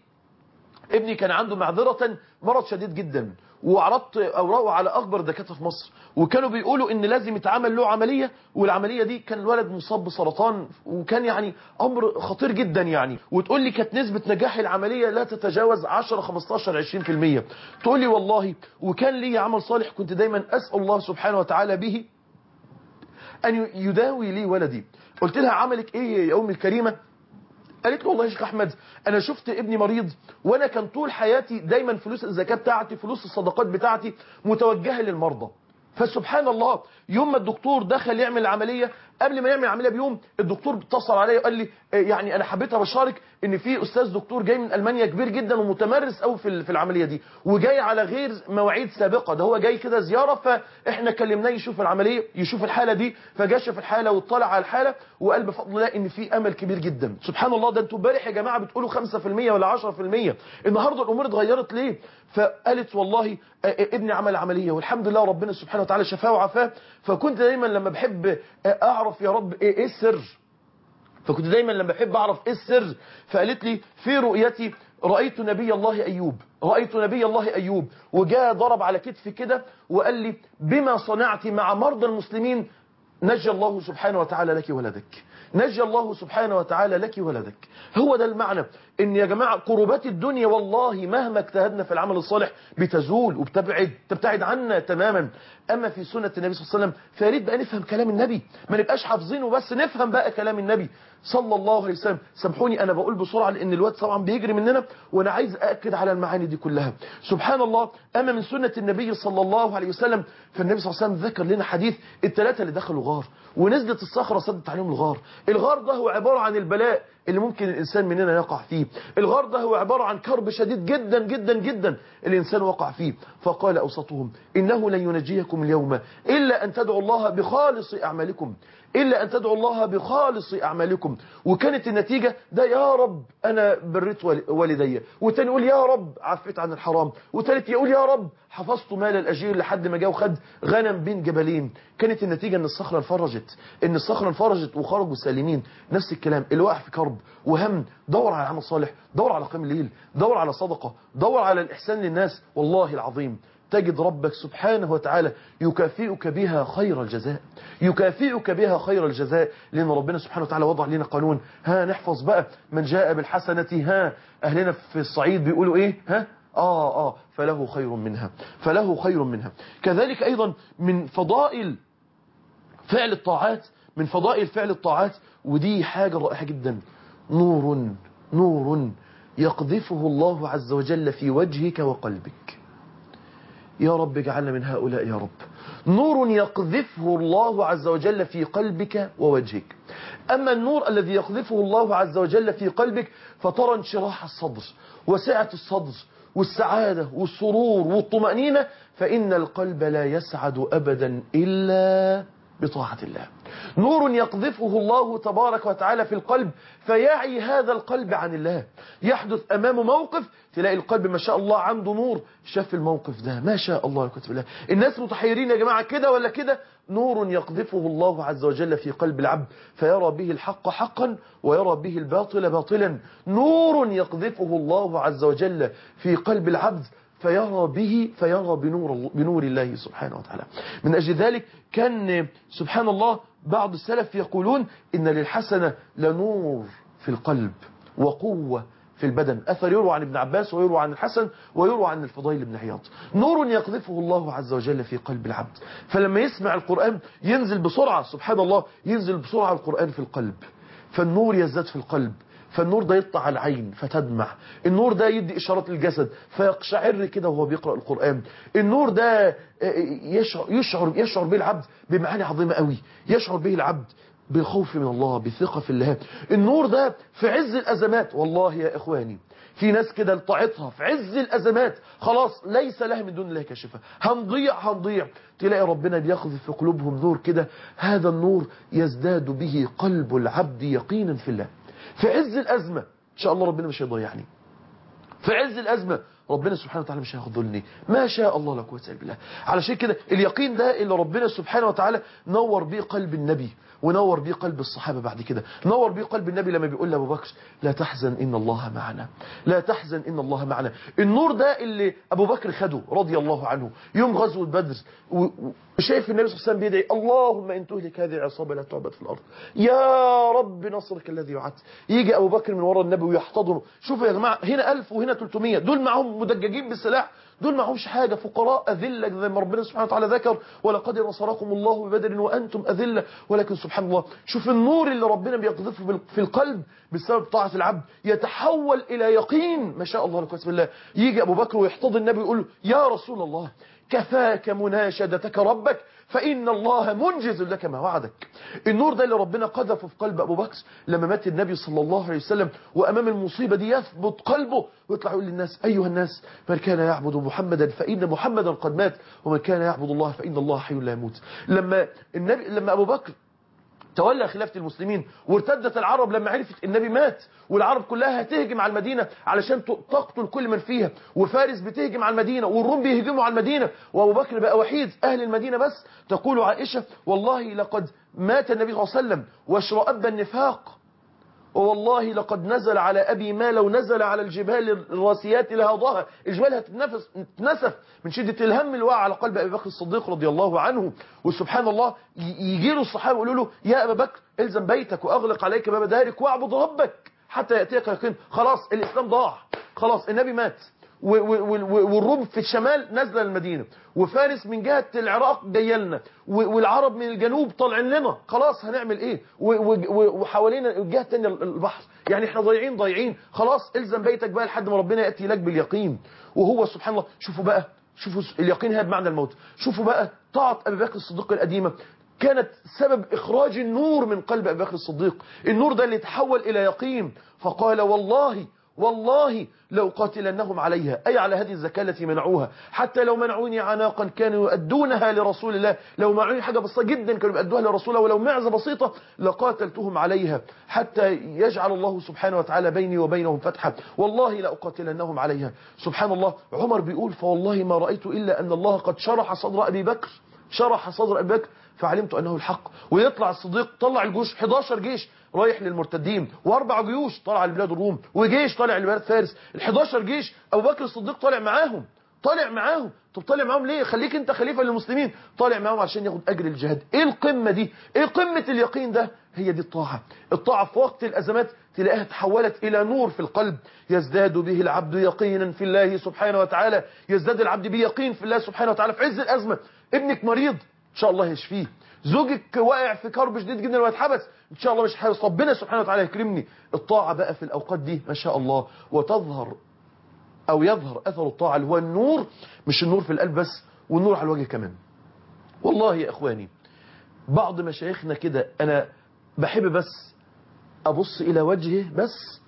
ابني كان عنده معذرة مرض شديد جدا وعرضت اوراقه على اكبر دكاتره في مصر وكانوا بيقولوا ان لازم يتعمل له عمليه والعمليه دي كان الولد مصاب بسرطان وكان يعني امر خطير جدا يعني وتقول لي كانت نسبه نجاح العمليه لا تتجاوز 10 15 20% تقول لي والله وكان لي عمل صالح كنت دايما اسال الله سبحانه وتعالى به ان يداوي لي ولدي قلت لها عملك ايه يا امي الكريمه قالت له والله يا شيخ احمد انا شفت ابني مريض وانا كان طول حياتي دايما فلوس الزكاه بتاعتي فلوس الصدقات بتاعتي متوجهه للمرضى فسبحان الله يوم ما الدكتور دخل يعمل العمليه قبل ما يعمل العمليه بيوم الدكتور اتصل عليا وقال لي يعني انا حبيت ابشرك ان في استاذ دكتور جاي من المانيا كبير جدا ومتمرس قوي في في العمليه دي وجاي على غير مواعيد سابقه ده هو جاي كده زياره فاحنا كلمناه يشوف العمليه يشوف الحاله دي فجاء شاف الحاله واطلع على الحاله وقال بفضل الله ان في امل كبير جدا سبحان الله ده انتوا امبارح يا جماعه بتقولوا 5% ولا 10% النهارده الامور اتغيرت ليه فقالت والله ابني عمل عمليه والحمد لله ربنا سبحانه وتعالى شفاه وعافاه فكنت دايما لما بحب اعرف يا رب ايه السر فكنت دايما لما بحب اعرف ايه السر فقالت لي في رؤيتي رأيت نبي الله أيوب رأيت نبي الله أيوب وجاء ضرب على كتفي كده وقال لي بما صنعت مع مرضى المسلمين نجى الله سبحانه وتعالى لك ولدك نجى الله سبحانه وتعالى لك ولدك هو ده المعنى ان يا جماعة قربات الدنيا والله مهما اجتهدنا في العمل الصالح بتزول وبتبعد تبتعد عنا تماما اما في سنة النبي صلى الله عليه وسلم فياريت بقى نفهم كلام النبي ما نبقاش حافظينه بس نفهم بقى كلام النبي صلى الله عليه وسلم سامحوني انا بقول بسرعة لان الوقت طبعا بيجري مننا وانا عايز اكد على المعاني دي كلها سبحان الله اما من سنة النبي صلى الله عليه وسلم فالنبي صلى الله عليه وسلم ذكر لنا حديث الثلاثة اللي دخلوا غار ونزلت الصخرة صدت عليهم الغار الغار ده هو عبارة عن البلاء اللي ممكن الإنسان مننا يقع فيه الغار ده هو عبارة عن كرب شديد جدا جدا جدا الإنسان وقع فيه فقال أوسطهم إنه لن ينجيكم اليوم إلا أن تدعوا الله بخالص أعمالكم إلا أن تدعوا الله بخالص أعمالكم وكانت النتيجة ده يا رب أنا بريت والدي والتاني يقول يا رب عفيت عن الحرام والتالت يقول يا رب حفظت مال الأجير لحد ما جاء وخد غنم بين جبلين كانت النتيجة ان الصخرة انفرجت ان الصخرة انفرجت وخرجوا سالمين نفس الكلام اللي واقع في كرب وهم دور على عمل صالح دور على قيام الليل دور على صدقة دور على الإحسان للناس والله العظيم تجد ربك سبحانه وتعالى يكافئك بها خير الجزاء يكافئك بها خير الجزاء لأن ربنا سبحانه وتعالى وضع لنا قانون ها نحفظ بقى من جاء بالحسنة ها أهلنا في الصعيد بيقولوا إيه ها آه آه فله خير منها فله خير منها كذلك أيضا من فضائل فعل الطاعات من فضائل فعل الطاعات ودي حاجة رائعة جدا نور نور يقذفه الله عز وجل في وجهك وقلبك يا رب اجعلنا من هؤلاء يا رب نور يقذفه الله عز وجل في قلبك ووجهك أما النور الذي يقذفه الله عز وجل في قلبك فترى انشراح الصدر وسعة الصدر والسعادة والسرور والطمأنينة فإن القلب لا يسعد أبدا إلا بطاعة الله نور يقذفه الله تبارك وتعالى في القلب فيعي هذا القلب عن الله يحدث أمامه موقف تلاقي القلب ما شاء الله عنده نور شاف الموقف ده ما شاء الله كتب الله الناس متحيرين يا جماعة كده ولا كده نور يقذفه الله عز وجل في قلب العبد فيرى به الحق حقا ويرى به الباطل باطلا نور يقذفه الله عز وجل في قلب العبد فيرى به فيرى بنور, بنور الله سبحانه وتعالى من أجل ذلك كان سبحان الله بعض السلف يقولون إن للحسنة لنور في القلب وقوة في البدن أثر يروى عن ابن عباس ويروى عن الحسن ويروى عن الفضيل بن عياض نور يقذفه الله عز وجل في قلب العبد فلما يسمع القرآن ينزل بسرعة سبحان الله ينزل بسرعة القرآن في القلب فالنور يزداد في القلب فالنور ده يطلع على العين فتدمع النور ده يدي إشارات للجسد فيقشعر كده وهو بيقرأ القرآن النور ده يشعر, يشعر, يشعر به العبد بمعاني عظيمة قوي يشعر به العبد بالخوف من الله بثقة في الله النور ده في عز الأزمات والله يا إخواني في ناس كده لطاعتها في عز الأزمات خلاص ليس لها من دون الله كاشفة هنضيع هنضيع تلاقي ربنا بيقذف في قلوبهم نور كده هذا النور يزداد به قلب العبد يقينا في الله في عز الأزمة إن شاء الله ربنا مش هيضيعني في عز الأزمة ربنا سبحانه وتعالى مش هيخذلني ما شاء الله لا قوه الا بالله علشان كده اليقين ده اللي ربنا سبحانه وتعالى نور بيه قلب النبي ونور بيه قلب الصحابة بعد كده نور بيه قلب النبي لما بيقول لأبو بكر لا تحزن إن الله معنا لا تحزن إن الله معنا النور ده اللي أبو بكر خده رضي الله عنه يوم غزوة بدر وشايف النبي صلى الله عليه وسلم بيدعي اللهم إن تهلك هذه العصابة لا تعبد في الأرض يا رب نصرك الذي وعدت يجي أبو بكر من وراء النبي ويحتضنه شوفوا يا جماعة هنا 1000 وهنا 300 دول معهم مدججين بالسلاح دول معهمش حاجة فقراء أذلة زي ما ربنا سبحانه وتعالى ذكر ولقد نصركم الله ببدر وأنتم أذلة ولكن سبحان الله شوف النور اللي ربنا بيقذفه في القلب بسبب طاعة العبد يتحول إلى يقين ما شاء الله لكم بالله يجي أبو بكر ويحتضن النبي ويقول له يا رسول الله كفاك مناشدتك ربك فإن الله منجز لك ما وعدك النور ده اللي ربنا قذفه في قلب أبو بكر لما مات النبي صلى الله عليه وسلم وأمام المصيبة دي يثبت قلبه ويطلع يقول للناس أيها الناس من كان يعبد محمدا فإن محمدا قد مات ومن كان يعبد الله فإن الله حي لا يموت لما, النبي لما أبو بكر تولى خلافة المسلمين وارتدت العرب لما عرفت النبي مات والعرب كلها هتهجم على المدينة علشان تقتل كل من فيها وفارس بتهجم على المدينة والروم بيهجموا على المدينة وابو بكر بقى وحيد أهل المدينة بس تقول عائشة والله لقد مات النبي صلى الله عليه وسلم واشرأب النفاق والله لقد نزل على أبي ما لو نزل على الجبال الراسيات لهضاها الجبال هتتنفس تنسف من شدة الهم اللي وقع على قلب أبي بكر الصديق رضي الله عنه وسبحان الله يجي له الصحابة يقولوا له يا أبا بكر الزم بيتك وأغلق عليك باب دارك واعبد ربك حتى يأتيك يقين خلاص الإسلام ضاع خلاص النبي مات و- و- و- والروم في الشمال نازله المدينه وفارس من جهه العراق جايه لنا و- والعرب من الجنوب طالعين لنا خلاص هنعمل ايه و- و- و- وحوالينا الجهه الثانيه البحر يعني احنا ضايعين ضايعين خلاص الزم بيتك بقى لحد ما ربنا ياتي لك باليقين وهو سبحان الله شوفوا بقى شوفوا اليقين هي بمعنى الموت شوفوا بقى طاعه ابي بكر الصديق القديمه كانت سبب إخراج النور من قلب أبي بكر الصديق النور ده اللي تحول إلى يقين فقال والله والله لو قاتلنهم عليها أي على هذه الزكاة التي منعوها حتى لو منعوني عناقا كانوا يؤدونها لرسول الله لو منعوني حاجة بسيطة جدا كانوا يؤدوها لرسول الله ولو معزة بسيطة لقاتلتهم عليها حتى يجعل الله سبحانه وتعالى بيني وبينهم فتحا والله لأقاتلنهم عليها سبحان الله عمر بيقول فوالله ما رأيت إلا أن الله قد شرح صدر أبي بكر شرح صدر أبي بكر فعلمت أنه الحق ويطلع الصديق طلع الجيوش 11 جيش رايح للمرتدين واربع جيوش طالع لبلاد الروم وجيش طالع لبلاد فارس ال 11 جيش ابو بكر الصديق طالع معاهم طالع معاهم طب طالع معاهم ليه خليك انت خليفه للمسلمين طالع معاهم عشان ياخد اجر الجهاد ايه القمه دي ايه قمه اليقين ده هي دي الطاعه الطاعه في وقت الازمات تلاقيها تحولت الى نور في القلب يزداد به العبد يقينا في الله سبحانه وتعالى يزداد العبد بيقين في الله سبحانه وتعالى في عز الازمه ابنك مريض ان شاء الله يشفيه زوجك واقع في كرب شديد جدا ويتحبس ان شاء الله مش حابس ربنا سبحانه وتعالى يكرمني الطاعه بقى في الاوقات دي ما شاء الله وتظهر او يظهر اثر الطاعه اللي هو النور مش النور في القلب بس والنور على الوجه كمان والله يا اخواني بعض مشايخنا كده انا بحب بس ابص الى وجهه بس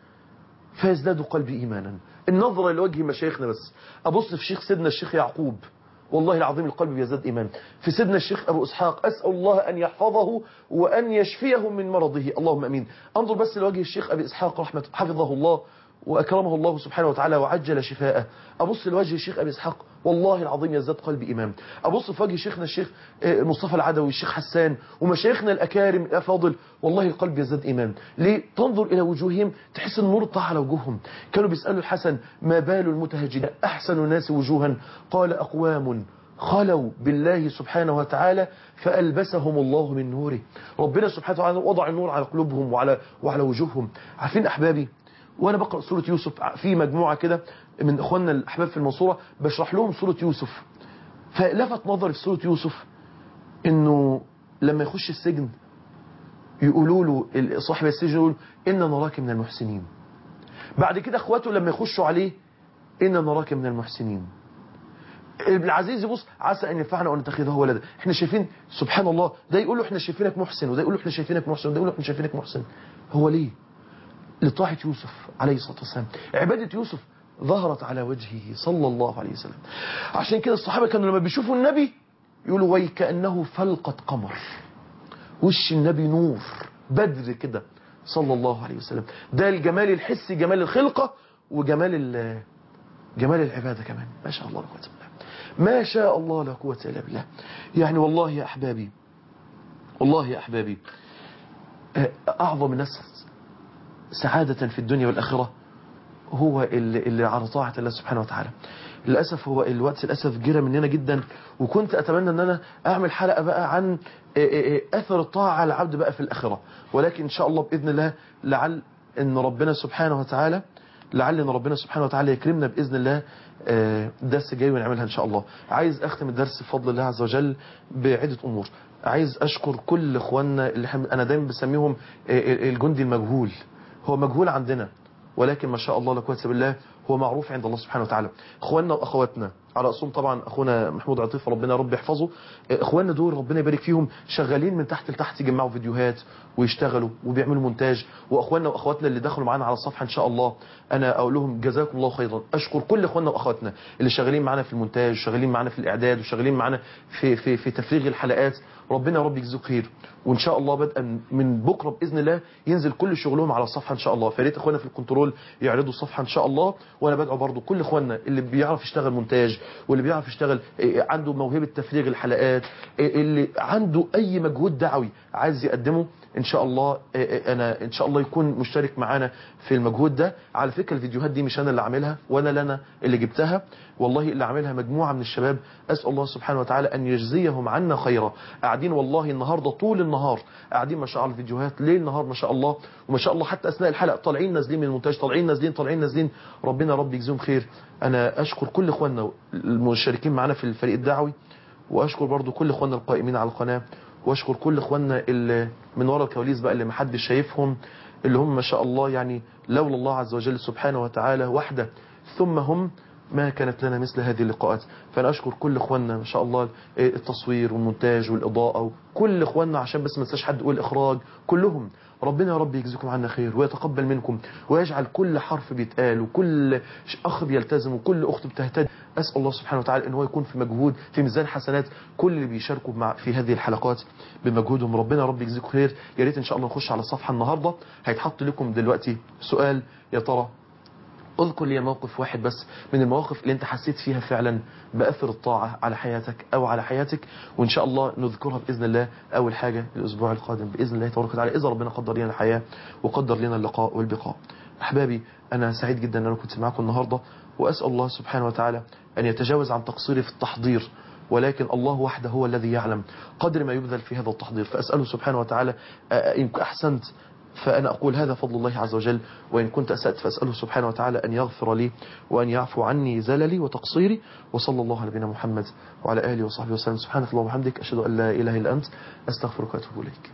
فيزداد قلبي ايمانا النظره لوجه مشايخنا بس ابص في شيخ سيدنا الشيخ يعقوب والله العظيم القلب بيزداد إيمان في سيدنا الشيخ أبو إسحاق أسأل الله أن يحفظه وأن يشفيه من مرضه اللهم أمين انظر بس لوجه الشيخ أبي إسحاق رحمة حفظه الله وأكرمه الله سبحانه وتعالى وعجل شفاءه أبص لوجه الشيخ أبي إسحاق والله العظيم يزداد قلبي إيمان أبص في وجه شيخنا الشيخ مصطفى العدوي الشيخ حسان ومشايخنا الأكارم الأفاضل والله القلب يزداد إيمان ليه تنظر إلى وجوههم تحس ان نور طه على وجوههم كانوا بيسألوا الحسن ما بال المتهجدين أحسن الناس وجوها قال أقوام خلوا بالله سبحانه وتعالى فألبسهم الله من نوره ربنا سبحانه وتعالى وضع النور على قلوبهم وعلى, وعلى وجوههم عارفين أحبابي وانا بقرا سوره يوسف في مجموعه كده من اخواننا الاحباب في المنصوره بشرح لهم سوره يوسف فلفت نظري في سوره يوسف انه لما يخش السجن يقولوا له صاحب السجن يقول ان نراك من المحسنين بعد كده اخواته لما يخشوا عليه ان نراك من المحسنين ابن العزيز يبص عسى ان ينفعنا وان نتخذه ولدا احنا شايفين سبحان الله ده يقول له احنا شايفينك محسن وده يقول له احنا شايفينك محسن وده يقول له احنا شايفينك محسن هو ليه لطاعة يوسف عليه الصلاة والسلام عبادة يوسف ظهرت على وجهه صلى الله عليه وسلم عشان كده الصحابة كانوا لما بيشوفوا النبي يقولوا وي كأنه فلقة قمر وش النبي نور بدر كده صلى الله عليه وسلم ده الجمال الحسي جمال الخلقة وجمال جمال العبادة كمان ما شاء الله لا قوة إلا بالله ما شاء الله لا قوة إلا بالله يعني والله يا أحبابي والله يا أحبابي أعظم الناس سعادة في الدنيا والآخرة هو اللي, اللي على طاعة الله سبحانه وتعالى للأسف هو الوقت للأسف جرى مننا جدا وكنت أتمنى أن أنا أعمل حلقة بقى عن أثر الطاعة على العبد بقى في الآخرة ولكن إن شاء الله بإذن الله لعل أن ربنا سبحانه وتعالى لعل ان ربنا سبحانه وتعالى يكرمنا باذن الله درس جاي ونعملها ان شاء الله عايز اختم الدرس بفضل الله عز وجل بعده امور عايز اشكر كل اخواننا اللي انا دايما بسميهم الجندي المجهول هو مجهول عندنا ولكن ما شاء الله لا قوه الا بالله هو معروف عند الله سبحانه وتعالى اخواننا واخواتنا على راسهم طبعا اخونا محمود عطيف ربنا رب يحفظه اخواننا دول ربنا يبارك فيهم شغالين من تحت لتحت يجمعوا فيديوهات ويشتغلوا وبيعملوا مونتاج واخواننا واخواتنا اللي دخلوا معانا على الصفحه ان شاء الله انا اقول لهم جزاكم الله خيرا اشكر كل اخواننا واخواتنا اللي شغالين معانا في المونتاج شغالين معانا في الاعداد وشغالين معانا في في في تفريغ الحلقات ربنا يا رب يجزيك خير وان شاء الله بدءا من بكره باذن الله ينزل كل شغلهم على الصفحه ان شاء الله فريت اخواننا في الكنترول يعرضوا الصفحه ان شاء الله وانا بدعو برضو كل اخواننا اللي بيعرف يشتغل مونتاج واللي بيعرف يشتغل إيه، عنده موهبة تفريغ الحلقات إيه، اللي عنده اي مجهود دعوي عايز يقدمه ان شاء الله إيه، إيه، انا ان شاء الله يكون مشترك معانا في المجهود ده على فكرة الفيديوهات دي مش انا اللي عاملها ولا لا انا اللي جبتها والله اللي عاملها مجموعة من الشباب اسال الله سبحانه وتعالى ان يجزيهم عنا خيرا قاعدين والله النهارده طول النهار قاعدين ما شاء الله الفيديوهات ليل نهار ما شاء الله وما شاء الله حتى اثناء الحلقه طالعين نازلين من المونتاج طالعين نازلين طالعين نازلين ربنا رب يجزيهم خير انا اشكر كل اخواننا المشاركين معنا في الفريق الدعوي واشكر برضو كل اخواننا القائمين على القناه واشكر كل اخواننا اللي من ورا الكواليس بقى اللي محدش شايفهم اللي هم ما شاء الله يعني لولا الله عز وجل سبحانه وتعالى وحده ثم هم ما كانت لنا مثل هذه اللقاءات فانا اشكر كل اخواننا ما شاء الله التصوير والمونتاج والاضاءه وكل اخواننا عشان بس ما انساش حد يقول اخراج كلهم ربنا يا رب يجزيكم عنا خير ويتقبل منكم ويجعل كل حرف بيتقال وكل اخ بيلتزم وكل اخت بتهتدي اسال الله سبحانه وتعالى ان هو يكون في مجهود في ميزان حسنات كل اللي بيشاركوا مع في هذه الحلقات بمجهودهم ربنا يا رب يجزيكم خير يا ريت ان شاء الله نخش على الصفحه النهارده هيتحط لكم دلوقتي سؤال يا ترى اذكر لي موقف واحد بس من المواقف اللي انت حسيت فيها فعلا بأثر الطاعة على حياتك او على حياتك وان شاء الله نذكرها بإذن الله اول حاجة الاسبوع القادم بإذن الله تبارك وتعالى اذا ربنا قدر لنا الحياة وقدر لنا اللقاء والبقاء احبابي انا سعيد جدا ان انا كنت معاكم النهاردة واسأل الله سبحانه وتعالى ان يتجاوز عن تقصيري في التحضير ولكن الله وحده هو الذي يعلم قدر ما يبذل في هذا التحضير فأسأله سبحانه وتعالى إن أحسنت فأنا أقول هذا فضل الله عز وجل وإن كنت أسأت فأسأله سبحانه وتعالى أن يغفر لي وأن يعفو عني زللي وتقصيري وصلى الله على نبينا محمد وعلى آله وصحبه وسلم سبحانك اللهم وبحمدك أشهد أن لا إله إلا أنت أستغفرك وأتوب إليك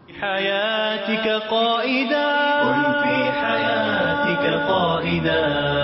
حياتك قائدا كن في حياتك قائدا